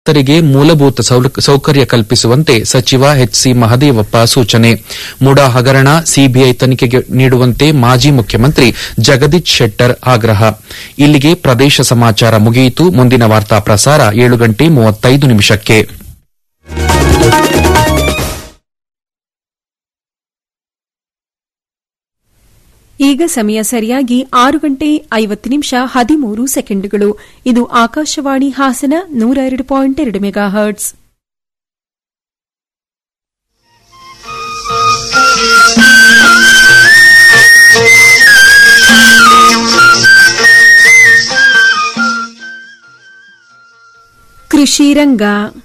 ರೈತರಿಗೆ ಮೂಲಭೂತ ಸೌಲ- ಸೌಕರ್ಯ ಕಲ್ಪಿಸುವಂತೆ ಸಚಿವ ಎಚ್ಸಿ ಮಹದೇವಪ್ಪ ಸೂಚನೆ ಮುಡಾ ಹಗರಣ ಸಿಬಿಐ ತನಿಖೆಗೆ ನೀಡುವಂತೆ ಮಾಜಿ ಮುಖ್ಯಮಂತ್ರಿ ಜಗದೀಶ್ ಶೆಟ್ಟರ್ ಆಗ್ರಹ ಇಲ್ಲಿಗೆ ಪ್ರದೇಶ ಸಮಾಚಾರ ಮುಗಿಯಿತು ಮುಂದಿನ ವಾರ್ತಾ ಪ್ರಸಾರ ಏಳು ಗಂಟೆ ಮೂವತ್ತೈದು ನಿಮಿಷಕ್ಕೆ ಈಗ ಸಮಯ ಸರಿಯಾಗಿ ಆರು ಗಂಟೆ ಐವತ್ತು ನಿಮಿಷ ಹದಿಮೂರು ಸೆಕೆಂಡುಗಳು ಇದು ಆಕಾಶವಾಣಿ ಹಾಸನ ನೂರ ಎರಡು ಪಾಯಿಂಟ್ ಎರಡು ಮೆಗಾ ಹರ್ಟ್ಸ್ ಕೃಷಿ ರಂಗ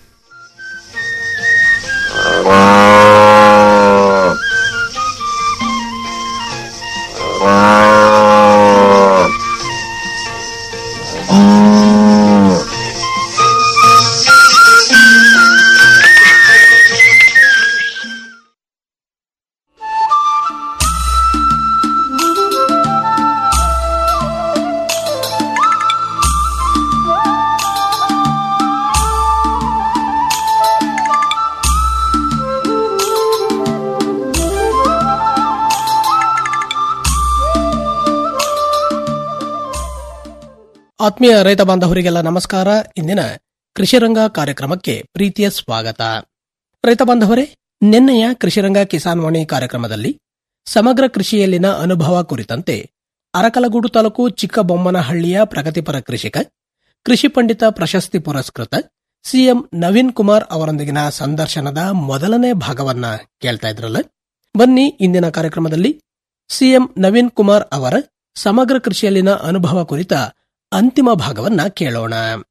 ಆತ್ಮೀಯ ರೈತ ಬಾಂಧವರಿಗೆಲ್ಲ ನಮಸ್ಕಾರ ಇಂದಿನ ಕೃಷಿರಂಗ ಕಾರ್ಯಕ್ರಮಕ್ಕೆ ಪ್ರೀತಿಯ ಸ್ವಾಗತ ರೈತ ಬಾಂಧವರೇ ನಿನ್ನೆಯ ಕೃಷಿರಂಗ ಕಿಸಾನ್ ವಾಣಿ ಕಾರ್ಯಕ್ರಮದಲ್ಲಿ ಸಮಗ್ರ ಕೃಷಿಯಲ್ಲಿನ ಅನುಭವ ಕುರಿತಂತೆ ಅರಕಲಗೂಡು ತಾಲೂಕು ಚಿಕ್ಕಬೊಮ್ಮನಹಳ್ಳಿಯ ಪ್ರಗತಿಪರ ಕೃಷಿಕ ಕೃಷಿ ಪಂಡಿತ ಪ್ರಶಸ್ತಿ ಪುರಸ್ಕೃತ ಸಿಎಂ ನವೀನ್ ಕುಮಾರ್ ಅವರೊಂದಿಗಿನ ಸಂದರ್ಶನದ ಮೊದಲನೇ ಭಾಗವನ್ನ ಕೇಳ್ತಾ ಇದ್ರಲ್ಲ ಬನ್ನಿ ಇಂದಿನ ಕಾರ್ಯಕ್ರಮದಲ್ಲಿ ಸಿಎಂ ನವೀನ್ ಕುಮಾರ್ ಅವರ ಸಮಗ್ರ ಕೃಷಿಯಲ್ಲಿನ ಅನುಭವ ಕುರಿತ ಅಂತಿಮ ಭಾಗವನ್ನ ಕೇಳೋಣ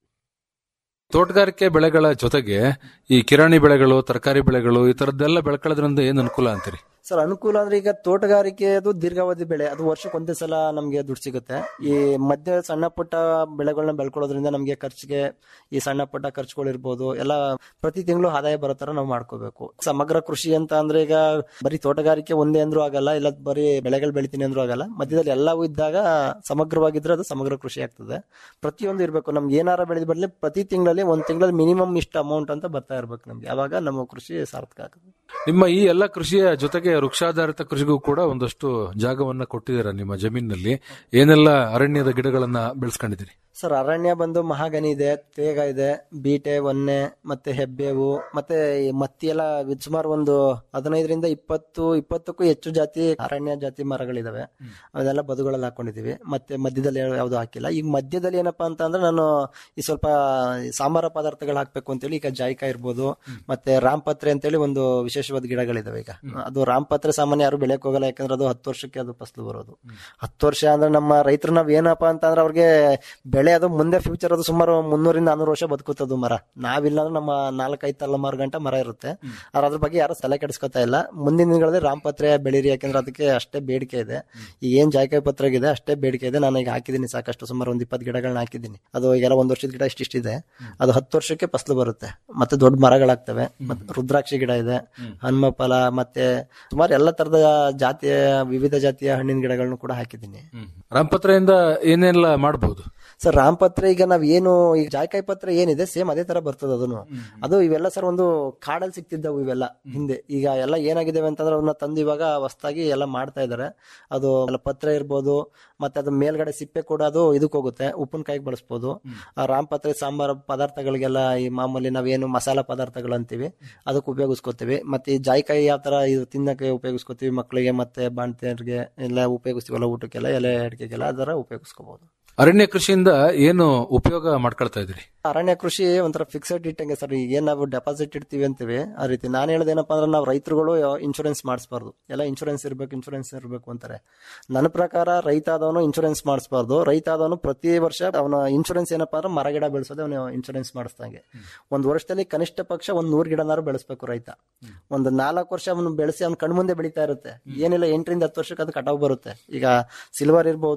ತೋಟಗಾರಿಕೆ ಬೆಳೆಗಳ ಜೊತೆಗೆ ಈ ಕಿರಾಣಿ ಬೆಳೆಗಳು ತರಕಾರಿ ಬೆಳೆಗಳು ಈ ತರದ್ದೆಲ್ಲ ಬೆಳ್ಕೊಳ್ಳೋದ್ರಿಂದ ಏನ್ ಅನುಕೂಲ ಅಂತೀರಿ ಸರ್ ಅನುಕೂಲ ಅಂದ್ರೆ ಈಗ ತೋಟಗಾರಿಕೆ ಅದು ದೀರ್ಘಾವಧಿ ಬೆಳೆ ಅದು ವರ್ಷಕ್ಕೆ ಒಂದೇ ಸಲ ನಮಗೆ ದುಡ್ಡು ಸಿಗುತ್ತೆ ಈ ಮಧ್ಯ ಸಣ್ಣ ಪುಟ್ಟ ಬೆಳೆಗಳನ್ನ ಬೆಳ್ಕೊಳ್ಳೋದ್ರಿಂದ ನಮಗೆ ಖರ್ಚಿಗೆ ಈ ಸಣ್ಣ ಪುಟ್ಟ ಖರ್ಚುಗಳಿರ್ಬೋದು ಎಲ್ಲ ಪ್ರತಿ ತಿಂಗಳು ಆದಾಯ ಬರೋ ತರ ನಾವು ಮಾಡ್ಕೋಬೇಕು ಸಮಗ್ರ ಕೃಷಿ ಅಂತ ಅಂದ್ರೆ ಈಗ ಬರೀ ತೋಟಗಾರಿಕೆ ಒಂದೇ ಅಂದ್ರೂ ಆಗಲ್ಲ ಇಲ್ಲ ಬರೀ ಬೆಳೆಗಳು ಬೆಳಿತೀನಿ ಅಂದ್ರೂ ಆಗಲ್ಲ ಮಧ್ಯದಲ್ಲಿ ಎಲ್ಲವೂ ಇದ್ದಾಗ ಸಮಗ್ರವಾಗಿದ್ರೆ ಅದು ಸಮಗ್ರ ಕೃಷಿ ಆಗ್ತದೆ ಪ್ರತಿಯೊಂದು ಇರಬೇಕು ನಮ್ಗೆ ಏನಾರ ಬೆಳೆದ ಬದಲೇ ಪ್ರತಿ ತಿಂಗಳಲ್ಲಿ ಒಂದ್ ತಿಂಗಳಲ್ಲಿ ಮಿನಿಮಮ್ ಇಷ್ಟು ಅಮೌಂಟ್ ಅಂತ ಬರ್ತಾ ಇರ್ಬೇಕು ನಮ್ಗೆ ಅವಾಗ ನಮ್ಮ ಕೃಷಿ ಸಾರ್ಥಕ ಆಗುತ್ತೆ ನಿಮ್ಮ ಈ ಎಲ್ಲ ಕೃಷಿಯ ಜೊತೆಗೆ ವೃಕ್ಷಾಧಾರಿತ ಕೃಷಿಗೂ ಕೂಡ ಒಂದಷ್ಟು ಜಾಗವನ್ನ ಕೊಟ್ಟಿದ್ದೀರಾ ನಿಮ್ಮ ಜಮೀನಿನಲ್ಲಿ ಏನೆಲ್ಲ ಅರಣ್ಯದ ಗಿಡಗಳನ್ನ ಬೆಳೆಸ್ಕೊಂಡಿದ್ದೀರಿ ಸರ್ ಅರಣ್ಯ ಬಂದು ಮಹಾಗನಿ ಇದೆ ತೇಗ ಇದೆ ಬೀಟೆ ಒನ್ನೆ ಮತ್ತೆ ಹೆಬ್ಬೇವು ಮತ್ತೆ ಈ ಮತ್ತಿ ಎಲ್ಲ ಇದ್ ಸುಮಾರು ಒಂದು ಹದಿನೈದರಿಂದ ಇಪ್ಪತ್ತು ಇಪ್ಪತ್ತಕ್ಕೂ ಹೆಚ್ಚು ಜಾತಿ ಅರಣ್ಯ ಜಾತಿ ಮರಗಳಿದಾವೆ ಅದೆಲ್ಲ ಬದುಗಳಲ್ಲಿ ಹಾಕೊಂಡಿದೀವಿ ಮತ್ತೆ ಮಧ್ಯದಲ್ಲಿ ಯಾವ್ದು ಹಾಕಿಲ್ಲ ಈಗ ಮಧ್ಯದಲ್ಲಿ ಏನಪ್ಪಾ ಅಂತ ಅಂದ್ರೆ ನಾನು ಈ ಸ್ವಲ್ಪ ಸಾಂಬಾರ ಪದಾರ್ಥಗಳು ಹಾಕ್ಬೇಕು ಅಂತೇಳಿ ಈಗ ಜಾಯ್ಕಾ ಇರ್ಬೋದು ಮತ್ತೆ ರಾಮಪತ್ರೆ ಅಂತೇಳಿ ಒಂದು ವಿಶೇಷವಾದ ಗಿಡಗಳಿದಾವೆ ಈಗ ಅದು ರಾಮಪತ್ರೆ ಸಾಮಾನ್ಯ ಯಾರು ಬೆಳೆಯಕ್ ಹೋಗಲ್ಲ ಯಾಕಂದ್ರೆ ಅದು ಹತ್ತು ವರ್ಷಕ್ಕೆ ಅದು ಫಸಲು ಬರೋದು ಹತ್ತು ವರ್ಷ ಅಂದ್ರೆ ನಮ್ಮ ರೈತರು ನಾವ್ ಏನಪ್ಪಾ ಅಂತ ಅಂದ್ರೆ ಅವ್ರಿಗೆ ಬೆಳೆ ಅದು ಮುಂದೆ ಫ್ಯೂಚರ್ ಅದು ಸುಮಾರು ಮುನ್ನೂರಿಂದ ನಾನೂರು ವರ್ಷ ಬದುಕುತ್ತದು ಮರ ನಾವಿಲ್ಲ ಅಂದ್ರೆ ನಮ್ಮ ನಾಲ್ಕೈದು ತಲೆಮಾರು ಗಂಟೆ ಮರ ಇರುತ್ತೆ ಆದ್ರೆ ಅದ್ರ ಬಗ್ಗೆ ಯಾರು ತಲೆ ಕೆಡಿಸ್ಕೊತಾ ಇಲ್ಲ ಮುಂದಿನ ದಿನಗಳಲ್ಲಿ ರಾಮಪತ್ರೆ ಬೆಳೀರಿ ಯಾಕಂದ್ರೆ ಅದಕ್ಕೆ ಅಷ್ಟೇ ಬೇಡಿಕೆ ಇದೆ ಈಗ ಏನ್ ಜಾಯ್ಕಾಯಿ ಪತ್ರಗಿದೆ ಅಷ್ಟೇ ಬೇಡಿಕೆ ಇದೆ ನಾನು ಈಗ ಹಾಕಿದ್ದೀನಿ ಸಾಕಷ್ಟು ಸುಮಾರು ಒಂದ್ ಇಪ್ಪತ್ತು ಗಿಡಗಳನ್ನ ಹಾಕಿದ್ದೀನಿ ಅದು ಈಗೆಲ್ಲ ಒಂದ್ ವರ್ಷದ ಗಿಡ ಇಷ್ಟಿಷ್ಟಿದೆ ಅದು ಹತ್ತು ವರ್ಷಕ್ಕೆ ಫಸಲು ಬರುತ್ತೆ ಮತ್ತೆ ದೊಡ್ಡ ಮರಗಳಾಗ್ತವೆ ಮತ್ತೆ ರುದ್ರಾಕ್ಷಿ ಗಿಡ ಇದೆ ಹನುಮ ಫಲ ಮತ್ತೆ ಸುಮಾರು ಎಲ್ಲ ತರದ ಜಾತಿಯ ವಿವಿಧ ಜಾತಿಯ ಹಣ್ಣಿನ ಗಿಡಗಳನ್ನು ಕೂಡ ಹಾಕಿದ್ದೀನಿ ರಾಮಪತ್ರೆಯಿಂದ ಏನೆಲ್ಲ ಮಾಡಬಹುದು ಸರ್ ರಾಮಪತ್ರೆ ಈಗ ನಾವ್ ಏನು ಈಗ ಜಾಯ್ಕಾಯಿ ಪತ್ರ ಏನಿದೆ ಸೇಮ್ ಅದೇ ತರ ಬರ್ತದೆ ಅದನ್ನು ಅದು ಇವೆಲ್ಲ ಸರ್ ಒಂದು ಕಾಡಲ್ಲಿ ಸಿಕ್ತಿದ್ದವು ಇವೆಲ್ಲ ಹಿಂದೆ ಈಗ ಎಲ್ಲ ಏನಾಗಿದ್ದಾವೆ ಅಂತಂದ್ರೆ ಅದನ್ನ ತಂದು ಇವಾಗ ಹೊಸದಾಗಿ ಎಲ್ಲ ಮಾಡ್ತಾ ಇದಾರೆ ಅದು ಎಲ್ಲ ಪತ್ರ ಇರ್ಬೋದು ಮತ್ತೆ ಅದು ಮೇಲ್ಗಡೆ ಸಿಪ್ಪೆ ಕೂಡ ಅದು ಇದಕ್ಕೆ ಹೋಗುತ್ತೆ ಉಪ್ಪಿನಕಾಯಿಗೆ ಬಳಸ್ಬೋದು ಆ ರಾಮಪತ್ರೆ ಸಾಂಬಾರ್ ಪದಾರ್ಥಗಳಿಗೆಲ್ಲ ಈ ಮಾಮೂಲಿ ನಾವೇನು ಮಸಾಲ ಪದಾರ್ಥಗಳು ಅಂತೀವಿ ಅದಕ್ಕೆ ಉಪಯೋಗಿಸ್ಕೋತೀವಿ ಮತ್ತೆ ಈ ಜಾಯ್ಕಾಯಿ ಯಾವ ತರ ಇದು ತಿನ್ನಕ್ಕೆ ಉಪಯೋಗಿಸ್ಕೋತೀವಿ ಮಕ್ಕಳಿಗೆ ಮತ್ತೆ ಬಾಣ್ತಿಯರಿಗೆ ಎಲ್ಲ ಉಪಯೋಗಿಸ್ತೀವಲ್ಲ ಊಟಕ್ಕೆಲ್ಲ ಎಲೆ ಅಡಿಕೆಗೆಲ್ಲ ಅದರ ಉಪಯೋಗಿಸ್ಕೋಬಹುದು ಅರಣ್ಯ ಕೃಷಿಯಿಂದ ಏನು ಉಪಯೋಗ ಮಾಡ್ಕೊಳ್ತಾ ಇದ್ರಿ ಅರಣ್ಯ ಕೃಷಿ ಒಂಥರ ಫಿಕ್ಸೆಡ್ ಇಟ್ಟಂಗೆ ಸರ್ ಈಗ ಏನ್ ನಾವು ಡೆಪಾಸಿಟ್ ಇಡ್ತೀವಿ ಅಂತೀವಿ ಆ ರೀತಿ ನಾನು ಹೇಳೋದೇನಪ್ಪ ಅಂದ್ರೆ ನಾವು ರೈತರುಗಳು ಇನ್ಶೂರೆನ್ಸ್ ಮಾಡಿಸ್ಬಾರ್ದು ಎಲ್ಲ ಇನ್ಶೂರೆನ್ಸ್ ಇರ್ಬೇಕು ಇನ್ಶೂರೆನ್ಸ್ ಇರಬೇಕು ಅಂತಾರೆ ನನ್ನ ಪ್ರಕಾರ ರೈತ ಆದವನು ಇನ್ಶೂರೆನ್ಸ್ ಮಾಡಿಸ್ಬಾರ್ದು ರೈತ ಆದವನು ಪ್ರತಿ ವರ್ಷ ಅವನ ಇನ್ಶೂರೆನ್ಸ್ ಏನಪ್ಪಾ ಅಂದ್ರೆ ಮರ ಗಿಡ ಬೆಳೆಸೋದೇ ಅವನು ಇನ್ಶೂರೆನ್ಸ್ ಮಾಡಿಸ್ದಂಗೆ ಒಂದು ವರ್ಷದಲ್ಲಿ ಕನಿಷ್ಠ ಪಕ್ಷ ಒಂದ್ ನೂರು ಗಿಡನಾರು ಬೆಳೆಸ್ಬೇಕು ರೈತ ಒಂದು ನಾಲ್ಕು ವರ್ಷ ಅವನು ಬೆಳೆಸಿ ಅವ್ನ ಕಣ್ಮುಂದೆ ಬೆಳೀತಾ ಇರುತ್ತೆ ಏನಿಲ್ಲ ಎಂಟರಿಂದ ಹತ್ತು ವರ್ಷಕ್ಕೆ ಅದು ಕಟಾವ್ ಬರುತ್ತೆ ಈಗ ಸಿಲ್ವರ್ ಇರ್ಬೋದು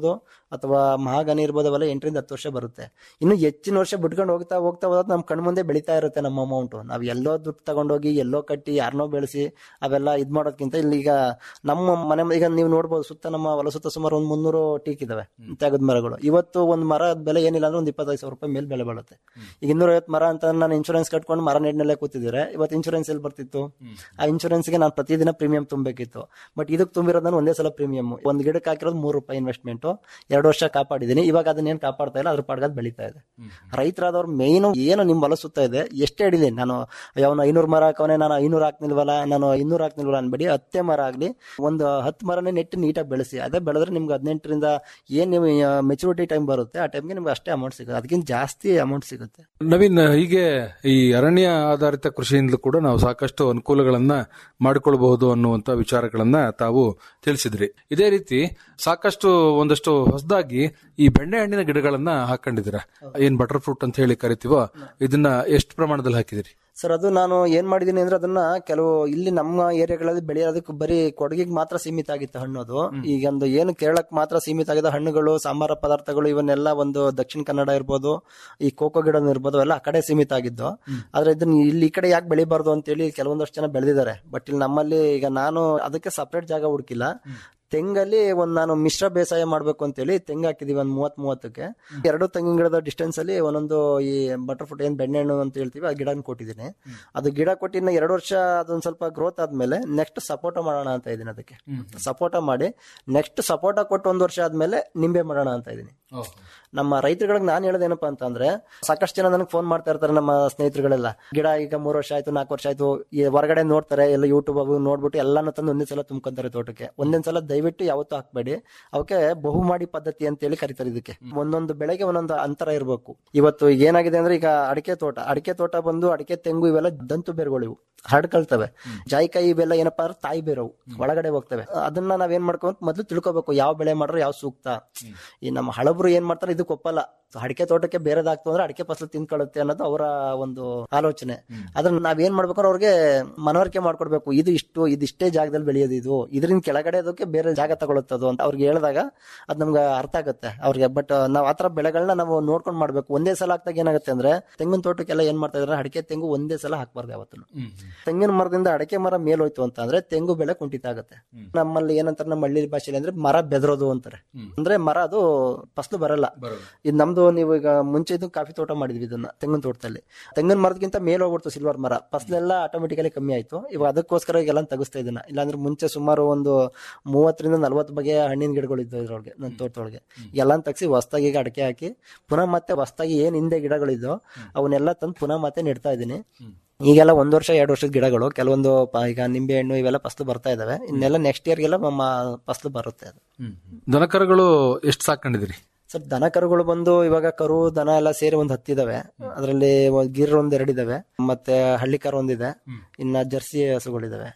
ಅಥವಾ ಮಹಾಗನಿ ಇರ್ಬೋದು ಅವೆಲ್ಲ ಎಂಟರಿಂದ ಹತ್ತು ವರ್ಷ ಬರುತ್ತೆ ಇನ್ನು ಹೆಚ್ಚಿನ ವರ್ಷ ಬಿಟ್ಕೊಂಡು ಹೋಗ್ತಾ ಹೋಗ್ತಾ ಹೋದ್ರೆ ನಮ್ಮ ಕಣ್ಮುಂದೆ ಬೆಳೀತಾ ಇರುತ್ತೆ ನಮ್ಮ ಅಮೌಂಟ್ ನಾವು ಎಲ್ಲೋ ದುಡ್ಡು ತಗೊಂಡೋಗಿ ಎಲ್ಲೋ ಕಟ್ಟಿ ಯಾರನ್ನೋ ಬೆಳೆಸಿ ಅವೆಲ್ಲ ಇದ್ ಮಾಡೋದಕ್ಕಿಂತ ಇಲ್ಲಿ ಈಗ ನಮ್ಮ ಮನೆ ಈಗ ನೀವು ನೋಡ್ಬೋದು ಸುತ್ತ ನಮ್ಮ ಹೊಲ ಸುತ್ತ ಸುಮಾರು ಒಂದು ಮುನ್ನೂರು ಟೀಕ್ ಇದಾವೆ ತೆಗದ ಮರಗಳು ಇವತ್ತು ಒಂದು ಮರ ಬೆಲೆ ಏನಿಲ್ಲ ಅಂದ್ರೆ ಒಂದು ಇಪ್ಪತ್ತೈದು ಸಾವಿರ ರೂಪಾಯಿ ಮೇಲೆ ಬೆಲೆ ಬಾಳುತ್ತೆ ಈಗ ಇನ್ನೂರೈವತ್ತು ಮರ ಅಂತ ನಾನು ಇನ್ಶೂರೆನ್ಸ್ ಕಟ್ಕೊಂಡು ಮರ ನೆಡ್ನಲ್ಲೇ ಕೂತಿದ್ರೆ ಇವತ್ತು ಇನ್ಶೂರೆನ್ಸ್ ಎಲ್ಲಿ ಬರ್ತಿತ್ತು ಆ ಇನ್ಶೂರೆನ್ಸ್ಗೆ ನಾನು ಪ್ರತಿದಿನ ಪ್ರೀಮಿಯಂ ತುಂಬಬೇಕಿತ್ತು ಬಟ್ ಇದಕ್ಕೆ ತುಂಬಿರೋದು ನಾನು ಒಂದೇ ಸಲ ಪ್ರೀಮಿಯಂ ಒಂದು ಗಿಡಕ್ಕೆ ಹಾಕಿರೋದು ಮೂರು ರೂಪಾಯಿ ಇನ್ವೆಸ್ಟ್ಮೆಂಟ್ ಎರಡು ವರ್ಷ ಕಾಪಾಡಿದ್ದೀನಿ ಇವಾಗ ಅದನ್ನೇನು ಕಾಪಾಡ್ತಾ ಇಲ್ಲ ಅದ್ರ ಪಾಡ್ಗದ್ ಬೆಳೀತಾ ಇದೆ ರೈತರಾದವ್ರು ಮೇನ್ ಏನು ನಿಮ್ ಹೊಲ ಸುತ್ತ ಇದೆ ಎಷ್ಟೇ ಹಿಡಿಲಿ ನಾನು ಅವನು ಐನೂರು ಮರ ಹಾಕವನೆ ನಾನು ಐನೂರು ಹಾಕ್ನಿಲ್ವಲ್ಲ ನಾನು ಇನ್ನೂರು ಹಾಕ್ನಿಲ್ವಲ್ಲ ಅನ್ಬೇಡಿ ಹತ್ತೆ ಮರ ಆಗ್ಲಿ ಒಂದು ಹತ್ತು ಮರನೇ ನೆಟ್ಟು ನೀಟಾಗಿ ಬೆಳೆಸಿ ಅದೇ ಬೆಳೆದ್ರೆ ನಿಮ್ಗೆ ಹದಿನೆಂಟರಿಂದ ಏನ್ ನೀವು ಮೆಚುರಿಟಿ ಟೈಮ್ ಬರುತ್ತೆ ಆ ಟೈಮ್ಗೆ ನಿಮ್ಗೆ ಅಷ್ಟೇ ಅಮೌಂಟ್ ಸಿಗುತ್ತೆ ಅದಕ್ಕಿಂತ ಜಾಸ್ತಿ ಅಮೌಂಟ್ ಸಿಗುತ್ತೆ ನವೀನ್ ಹೀಗೆ ಈ ಅರಣ್ಯ ಆಧಾರಿತ ಕೃಷಿಯಿಂದಲೂ ಕೂಡ ನಾವು ಸಾಕಷ್ಟು ಅನುಕೂಲಗಳನ್ನ ಮಾಡಿಕೊಳ್ಬಹುದು ಅನ್ನುವಂತ ವಿಚಾರಗಳನ್ನ ತಾವು ತಿಳಿಸಿದ್ರಿ ಇದೇ ರೀತಿ ಸಾಕಷ್ಟು ಒಂದಷ್ಟು ಹೊಸದಾಗಿ ಈ ಬೆಣ್ಣೆ ಹಣ್ಣಿನ ಗಿಡಗಳನ್ನ ಹಾಕೊಂಡಿದ್ದೀರಾ ಏನ್ ಬಟರ್ ಫ್ರೂಟ್ ಅಂತ ಹೇಳಿ ಕರಿತೀವೋ ಇದನ್ನ ಎಷ್ಟು ಪ್ರಮಾಣದಲ್ಲಿ ಹಾಕಿದಿರಿ ಸರ್ ಅದು ನಾನು ಏನ್ ಮಾಡಿದೀನಿ ಅಂದ್ರೆ ಅದನ್ನ ಕೆಲವು ಇಲ್ಲಿ ನಮ್ಮ ಏರಿಯಾಗಳಲ್ಲಿ ಬೆಳೆಯೋದಕ್ಕೆ ಬರೀ ಕೊಡಗಿಗೆ ಮಾತ್ರ ಸೀಮಿತ ಆಗಿತ್ತು ಹಣ್ಣು ಅದು ಈಗ ಒಂದು ಏನು ಕೇರಳಕ್ಕೆ ಮಾತ್ರ ಸೀಮಿತ ಆಗಿದ್ದ ಹಣ್ಣುಗಳು ಸಾಂಬಾರ ಪದಾರ್ಥಗಳು ಇವನ್ನೆಲ್ಲ ಒಂದು ದಕ್ಷಿಣ ಕನ್ನಡ ಇರ್ಬೋದು ಈ ಕೋಕೋ ಗಿಡ ಇರ್ಬೋದು ಎಲ್ಲ ಆ ಕಡೆ ಸೀಮಿತ ಆಗಿದ್ದು ಆದ್ರೆ ಇದನ್ನ ಇಲ್ಲಿ ಈ ಕಡೆ ಯಾಕೆ ಬೆಳಿಬಾರ್ದು ಅಂತೇಳಿ ಕೆಲವೊಂದಷ್ಟು ಜನ ಬೆಳೆದಿದ್ದಾರೆ ಬಟ್ ಇಲ್ಲಿ ನಮ್ಮಲ್ಲಿ ಈಗ ನಾನು ಅದಕ್ಕೆ ಸಪರೇಟ್ ಜಾಗ ಹುಡುಕಿಲ್ಲ ತೆಂಗಲ್ಲಿ ಒಂದ್ ನಾನು ಮಿಶ್ರ ಬೇಸಾಯ ಮಾಡ್ಬೇಕು ಅಂತೇಳಿ ತೆಂಗು ಹಾಕಿದೀವಿ ಒಂದ್ ಮೂವತ್ ಮೂವತ್ತಕ್ಕೆ ಎರಡು ತೆಂಗಿನ ಗಿಡದ ಡಿಸ್ಟೆನ್ಸ್ ಅಲ್ಲಿ ಒಂದೊಂದು ಈ ಬಟರ್ ಫ್ರೂಟ್ ಏನ್ ಬೆಣ್ಣೆಹಣ್ಣು ಅಂತ ಹೇಳ್ತೀವಿ ಆ ಗಿಡ ಕೊಟ್ಟಿದ್ದೀನಿ ಅದು ಗಿಡ ಕೊಟ್ಟಿನ ಎರಡು ವರ್ಷ ಅದೊಂದ್ ಸ್ವಲ್ಪ ಗ್ರೋತ್ ಆದ್ಮೇಲೆ ನೆಕ್ಸ್ಟ್ ಸಪೋಟ ಮಾಡೋಣ ಅಂತ ಇದೀನಿ ಅದಕ್ಕೆ ಸಪೋಟ ಮಾಡಿ ನೆಕ್ಸ್ಟ್ ಸಪೋಟ ಕೊಟ್ಟು ಒಂದ್ ವರ್ಷ ಆದ್ಮೇಲೆ ನಿಂಬೆ ಮಾಡೋಣ ಅಂತ ಇದೀನಿ ನಮ್ಮ ರೈತರುಗಳಿಗೆ ನಾನು ಹೇಳೋದೇನಪ್ಪ ಅಂತಂದ್ರೆ ಸಾಕಷ್ಟು ಜನ ನನಗೆ ಫೋನ್ ಮಾಡ್ತಾ ಇರ್ತಾರೆ ನಮ್ಮ ಸ್ನೇಹಿತರುಗಳೆಲ್ಲ ಗಿಡ ಈಗ ಮೂರು ವರ್ಷ ಆಯ್ತು ನಾಲ್ಕು ವರ್ಷ ಆಯ್ತು ಈ ಹೊರಗಡೆ ನೋಡ್ತಾರೆ ಎಲ್ಲ ಯೂಟ್ಯೂಬ್ ಅವು ನೋಡ್ಬಿಟ್ಟು ಎಲ್ಲಾನು ತಂದು ಒಂದೇ ಸಲ ತುಂಬ್ಕೊಂತಾರೆ ತೋಟಕ್ಕೆ ಒಂದೊಂದ್ ಸಲ ದಯವಿಟ್ಟು ಯಾವತ್ತೂ ಹಾಕ್ಬೇಡಿ ಅವಕ್ಕೆ ಬಹುಮಾಡಿ ಪದ್ಧತಿ ಅಂತೇಳಿ ಕರಿತಾರೆ ಇದಕ್ಕೆ ಒಂದೊಂದು ಬೆಳೆಗೆ ಒಂದೊಂದು ಅಂತರ ಇರಬೇಕು ಇವತ್ತು ಏನಾಗಿದೆ ಅಂದ್ರೆ ಈಗ ಅಡಿಕೆ ತೋಟ ಅಡಿಕೆ ತೋಟ ಬಂದು ಅಡಿಕೆ ತೆಂಗು ಇವೆಲ್ಲ ದಂತು ಬೇರುಗಳು ಇವು ಹರಡ್ಕೊಳ್ತವೆ ಜಾಯಿಕಾಯಿ ಇವೆಲ್ಲ ಏನಪ್ಪಾ ಅಂದ್ರೆ ತಾಯಿ ಬೇರವು ಒಳಗಡೆ ಹೋಗ್ತವೆ ಅದನ್ನ ನಾವೇನ್ ಮಾಡ್ಕೊಂತ ಮೊದ್ಲು ತಿಳ್ಕೊಬೇಕು ಯಾವ ಬೆಳೆ ಮಾಡ್ರೆ ಯಾವ ಸೂಕ್ತ ಈ ನಮ್ಮ ಹಳಬರು ಏನ್ ಮಾಡ್ತಾರೆ ಇದಕ್ಕೆ ಒಪ್ಪಲ್ಲ ಅಡಿಕೆ ತೋಟಕ್ಕೆ ಬೇರೆದಾಗ್ತು ಅಂದ್ರೆ ಅಡಿಕೆ ಫಸಲು ತಿನ್ಕೊಳ್ಳುತ್ತೆ ಅನ್ನೋದು ಅವರ ಒಂದು ಆಲೋಚನೆ ಅದನ್ನ ನಾವೇನ್ ಮಾಡ್ಬೇಕಂದ್ರೆ ಅವ್ರಿಗೆ ಮನವರಿಕೆ ಮಾಡ್ಕೊಡ್ಬೇಕು ಇದು ಇಷ್ಟು ಇದಿಷ್ಟೇ ಜಾಗದಲ್ಲಿ ಬೆಳೆಯೋದು ಇದು ಇದರಿಂದ ಕೆಳಗಡೆ ಅದಕ್ಕೆ ಬೇರೆ ಜಾಗ ತಗೊಳುತ್ತದು ಅಂತ ಅವ್ರಿಗೆ ಹೇಳಿದಾಗ ಅದ್ ನಮ್ಗೆ ಅರ್ಥ ಆಗುತ್ತೆ ಅವ್ರಿಗೆ ಬಟ್ ನಾವ್ ಆತರ ಬೆಳೆಗಳನ್ನ ನಾವು ನೋಡ್ಕೊಂಡ್ ಮಾಡ್ಬೇಕು ಒಂದೇ ಸಲ ಹಾಕ್ದಾಗ ಏನಾಗುತ್ತೆ ಅಂದ್ರೆ ತೆಂಗಿನ ತೋಟಕ್ಕೆಲ್ಲ ಏನ್ ಮಾಡ್ತಾ ಇದಾರೆ ಅಡಿಕೆ ತೆಂಗು ಒಂದೇ ಸಲ ಹಾಕ್ಬಾರ್ದು ಯಾವತ್ತು ತೆಂಗಿನ ಮರದಿಂದ ಅಡಿಕೆ ಮರ ಮೇಲೋಯ್ತು ಅಂತ ಅಂದ್ರೆ ತೆಂಗು ಬೆಳೆ ಕುಂಠಿತ ಆಗುತ್ತೆ ನಮ್ಮಲ್ಲಿ ಏನಂತಾರೆ ನಮ್ಮ ಹಳ್ಳಿ ಭಾಷೆಯಲ್ಲಿ ಅಂದ್ರೆ ಮರ ಬೆದರೋದು ಅಂತಾರೆ ಅಂದ್ರೆ ಮರ ಅದು ಫಸ್ಲು ಬರಲ್ಲ ಇದು ನಮ್ದು ನೀವು ಈಗ ಮುಂಚೆ ಇದು ಕಾಫಿ ತೋಟ ಮಾಡಿದ್ವಿ ಇದನ್ನ ತೆಂಗಿನ ತೋಟದಲ್ಲಿ ತೆಂಗಿನ ಮರದಕ್ಕಿಂತ ಮೇಲೆ ಹೋಗ್ಬಿಡ್ತು ಸಿಲ್ವರ್ ಮರ ಫಸ್ಲೆಲ್ಲ ಆಟೋಮೆಟಿಕಲಿ ಕಮ್ಮಿ ಆಯ್ತು ಇವಾಗ ಅದಕ್ಕೋಸ್ಕರ ಈಗೆಲ್ಲ ತೆಗಿಸ್ತಾ ಇದನ್ನ ಇಲ್ಲಾಂದ್ರೆ ಮುಂಚೆ ಸುಮಾರು ಒಂದು ಮೂವತ್ತರಿಂದ ನಲ್ವತ್ತು ಬಗೆಯ ಹಣ್ಣಿನ ಗಿಡಗಳು ಇದ್ದವು ಇದ್ರೊಳಗೆ ನನ್ನ ತೋಟದೊಳಗೆ ಎಲ್ಲ ತೆಗ್ಸಿ ಹೊಸ್ದಾಗಿ ಈಗ ಅಡಿಕೆ ಹಾಕಿ ಪುನಃ ಮತ್ತೆ ಹೊಸ್ದಾಗಿ ಏನ್ ಹಿಂದೆ ಗಿಡಗಳಿದ್ದೋ ಅವನ್ನೆಲ್ಲ ತಂದು ಪುನಃ ಮತ್ತೆ ನೆಡ್ತಾ ಇದ್ದೀನಿ ಈಗೆಲ್ಲ ಒಂದ್ ವರ್ಷ ಎರಡು ವರ್ಷದ ಗಿಡಗಳು ಕೆಲವೊಂದು ಪ- ಈಗ ನಿಂಬೆ ಹಣ್ಣು ಇವೆಲ್ಲ ಫಸ್ಲು ಬರ್ತಾ ಇದಾವೆ ಇನ್ನೆಲ್ಲ ನೆಕ್ಸ್ಟ್ ಇಯರ್ಗೆಲ್ಲ ನಮ್ಮ ಫಸ್ಲು ಬರುತ್ತೆ ಅದು ದನಕರುಗಳು ಎಷ್ಟು ಸಾಕೊಂಡಿದಿರಿ ಸರ್ ದನ ಕರುಗಳು ಬಂದು ಇವಾಗ ಕರು ದನ ಎಲ್ಲ ಸೇರಿ ಒಂದ್ ಹತ್ತಿದಾವೆ ಅದರಲ್ಲಿ ಗಿರ್ ಒಂದ್ ಎರಡಿದಾವೆ ಮತ್ತೆ ಹಳ್ಳಿ ಕರು ಒಂದಿದೆ ಇನ್ನ ಜರ್ಸಿ ಹಸುಗಳಿದಾವೆ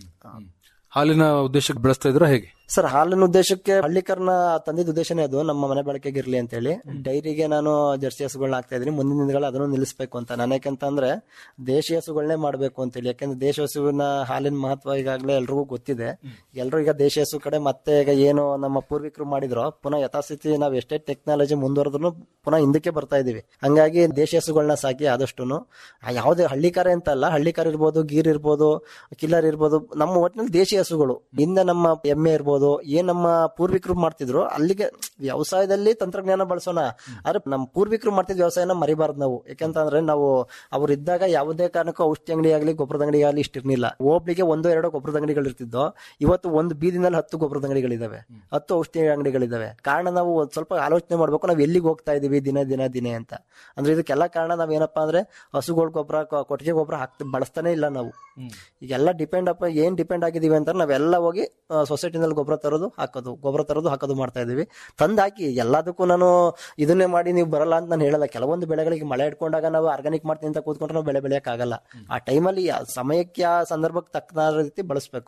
ಹಾಲಿನ ಉದ್ದೇಶಕ್ಕೆ ಬೆಳೆಸ್ತಾ ಇದ್ರ ಹೇಗೆ ಸರ್ ಹಾಲಿನ ಉದ್ದೇಶಕ್ಕೆ ಹಳ್ಳಿಕರ್ನ ತಂದಿದ್ದ ಉದ್ದೇಶನೇ ಅದು ನಮ್ಮ ಮನೆ ಬಳಕೆಗೆ ಇರ್ಲಿ ಅಂತ ಹೇಳಿ ಡೈರಿಗೆ ನಾನು ಜರ್ಸಿ ಹಸುಗಳನ್ನ ಹಾಕ್ತಾ ಇದ್ದೀನಿ ಮುಂದಿನ ದಿನಗಳು ಅದನ್ನು ನಿಲ್ಲಿಸಬೇಕು ಅಂತ ನಾನು ಯಾಕಂತಂದ್ರೆ ದೇಶಿ ಹಸುಗಳನ್ನೇ ಮಾಡಬೇಕು ಅಂತ ಹೇಳಿ ಯಾಕಂದ್ರೆ ದೇಶ ಹಸುವಿನ ಹಾಲಿನ ಮಹತ್ವ ಈಗಾಗಲೇ ಎಲ್ರಿಗೂ ಗೊತ್ತಿದೆ ಎಲ್ಲರೂ ಈಗ ದೇಶಿ ಹಸು ಕಡೆ ಮತ್ತೆ ಈಗ ಏನು ನಮ್ಮ ಪೂರ್ವಿಕರು ಮಾಡಿದ್ರು ಪುನಃ ಯಥಾಸ್ಥಿತಿ ನಾವು ಎಷ್ಟೇ ಟೆಕ್ನಾಲಜಿ ಮುಂದುವರೆದ್ರು ಪುನಃ ಹಿಂದಕ್ಕೆ ಬರ್ತಾ ಇದೀವಿ ಹಂಗಾಗಿ ದೇಶಿ ಹಸುಗಳನ್ನ ಸಾಕಿ ಆದಷ್ಟು ಯಾವುದೇ ಹಳ್ಳಿಕಾರ ಅಂತ ಅಲ್ಲ ಹಳ್ಳಿಕಾರ ಇರ್ಬೋದು ಗೀರ್ ಇರ್ಬೋದು ಕಿಲ್ಲರ್ ಇರ್ಬೋದು ನಮ್ಮ ಒಟ್ಟಿನಲ್ಲಿ ದೇಶಿ ಹಸುಗಳು ಹಿಂದೆ ನಮ್ಮ ಎಮ್ಮೆ ಇರ್ಬೋದು ಏನ್ ನಮ್ಮ ಪೂರ್ವಿಕರು ಮಾಡ್ತಿದ್ರು ಅಲ್ಲಿಗೆ ವ್ಯವಸಾಯದಲ್ಲಿ ತಂತ್ರಜ್ಞಾನ ಬಳಸೋಣ ಆದ್ರೆ ನಮ್ಮ ಪೂರ್ವಿಕರು ಮಾಡ್ತಿದ್ದ ವ್ಯವಸಾಯನ ಮರಿಬಾರ್ದು ನಾವು ಯಾಕಂತಂದ್ರೆ ನಾವು ಅವ್ರು ಇದ್ದಾಗ ಯಾವುದೇ ಕಾರಣಕ್ಕೂ ಔಷಧಿ ಅಂಗಡಿ ಆಗಲಿ ಗೊಬ್ಬರದ ಅಂಗಡಿ ಆಗಲಿ ಇಷ್ಟಿರ್ಲಿಲ್ಲ ಒಬ್ಳಿಗೆ ಒಂದು ಎರಡು ಗೊಬ್ಬರದ ಅಂಗಡಿಗಳು ಇರ್ತಿದ್ದೋ ಇವತ್ತು ಒಂದು ಬೀದಿನಲ್ಲಿ ಹತ್ತು ಗೊಬ್ಬರದ ಅಂಗಡಿಗಳಿದಾವೆ ಹತ್ತು ಔಷಧಿ ಅಂಗಡಿಗಳಿದಾವೆ ಕಾರಣ ನಾವು ಒಂದ್ ಸ್ವಲ್ಪ ಆಲೋಚನೆ ಮಾಡ್ಬೇಕು ನಾವು ಎಲ್ಲಿಗೆ ಹೋಗ್ತಾ ಇದೀವಿ ದಿನ ದಿನ ದಿನೇ ಅಂತ ಅಂದ್ರೆ ಇದಕ್ಕೆಲ್ಲ ಕಾರಣ ನಾವ್ ಏನಪ್ಪಾ ಅಂದ್ರೆ ಹಸುಗಳ ಗೊಬ್ಬರ ಕೊಟ್ಟಿಗೆ ಗೊಬ್ಬರ ಹಾಕ್ತಿ ಬಳಸ್ತಾನೆ ಇಲ್ಲ ನಾವು ಈಗೆಲ್ಲ ಡಿಪೆಂಡ್ ಅಪ್ಪ ಏನ್ ಡಿಪೆಂಡ್ ಆಗಿದೀವಿ ಅಂತ ನಾವೆಲ್ಲ ಹೋಗಿ ಸೊಸೈಟಿನಲ್ಲಿ ಗೊಬ್ಬರ ತರೋದು ಹಾಕೋದು ಗೊಬ್ಬರ ತರೋದು ಹಾಕೋದು ಮಾಡ್ತಾ ಇದೀವಿ ತಂದ್ ಹಾಕಿ ಎಲ್ಲದಕ್ಕೂ ನಾನು ಇದನ್ನೇ ಮಾಡಿ ನೀವು ಬರಲ್ಲ ಅಂತ ನಾನು ಹೇಳಲ್ಲ ಕೆಲವೊಂದು ಬೆಳೆಗಳಿಗೆ ಮಳೆ ಇಟ್ಕೊಂಡಾಗ ನಾವು ಆರ್ಗಾನಿಕ್ ಮಾಡ್ತೀನಿ ಅಂತ ಕೂತ್ಕೊಂಡ್ರೆ ನಾವು ಬೆಳೆ ಬೆಳೆಯಕ್ ಆಗಲ್ಲ ಆ ಟೈಮಲ್ಲಿ ಸಮಯಕ್ಕೆ ಆ ಸಂದರ್ಭಕ್ಕೆ ತಕ್ಕ ರೀತಿ ಬಳಸಬೇಕು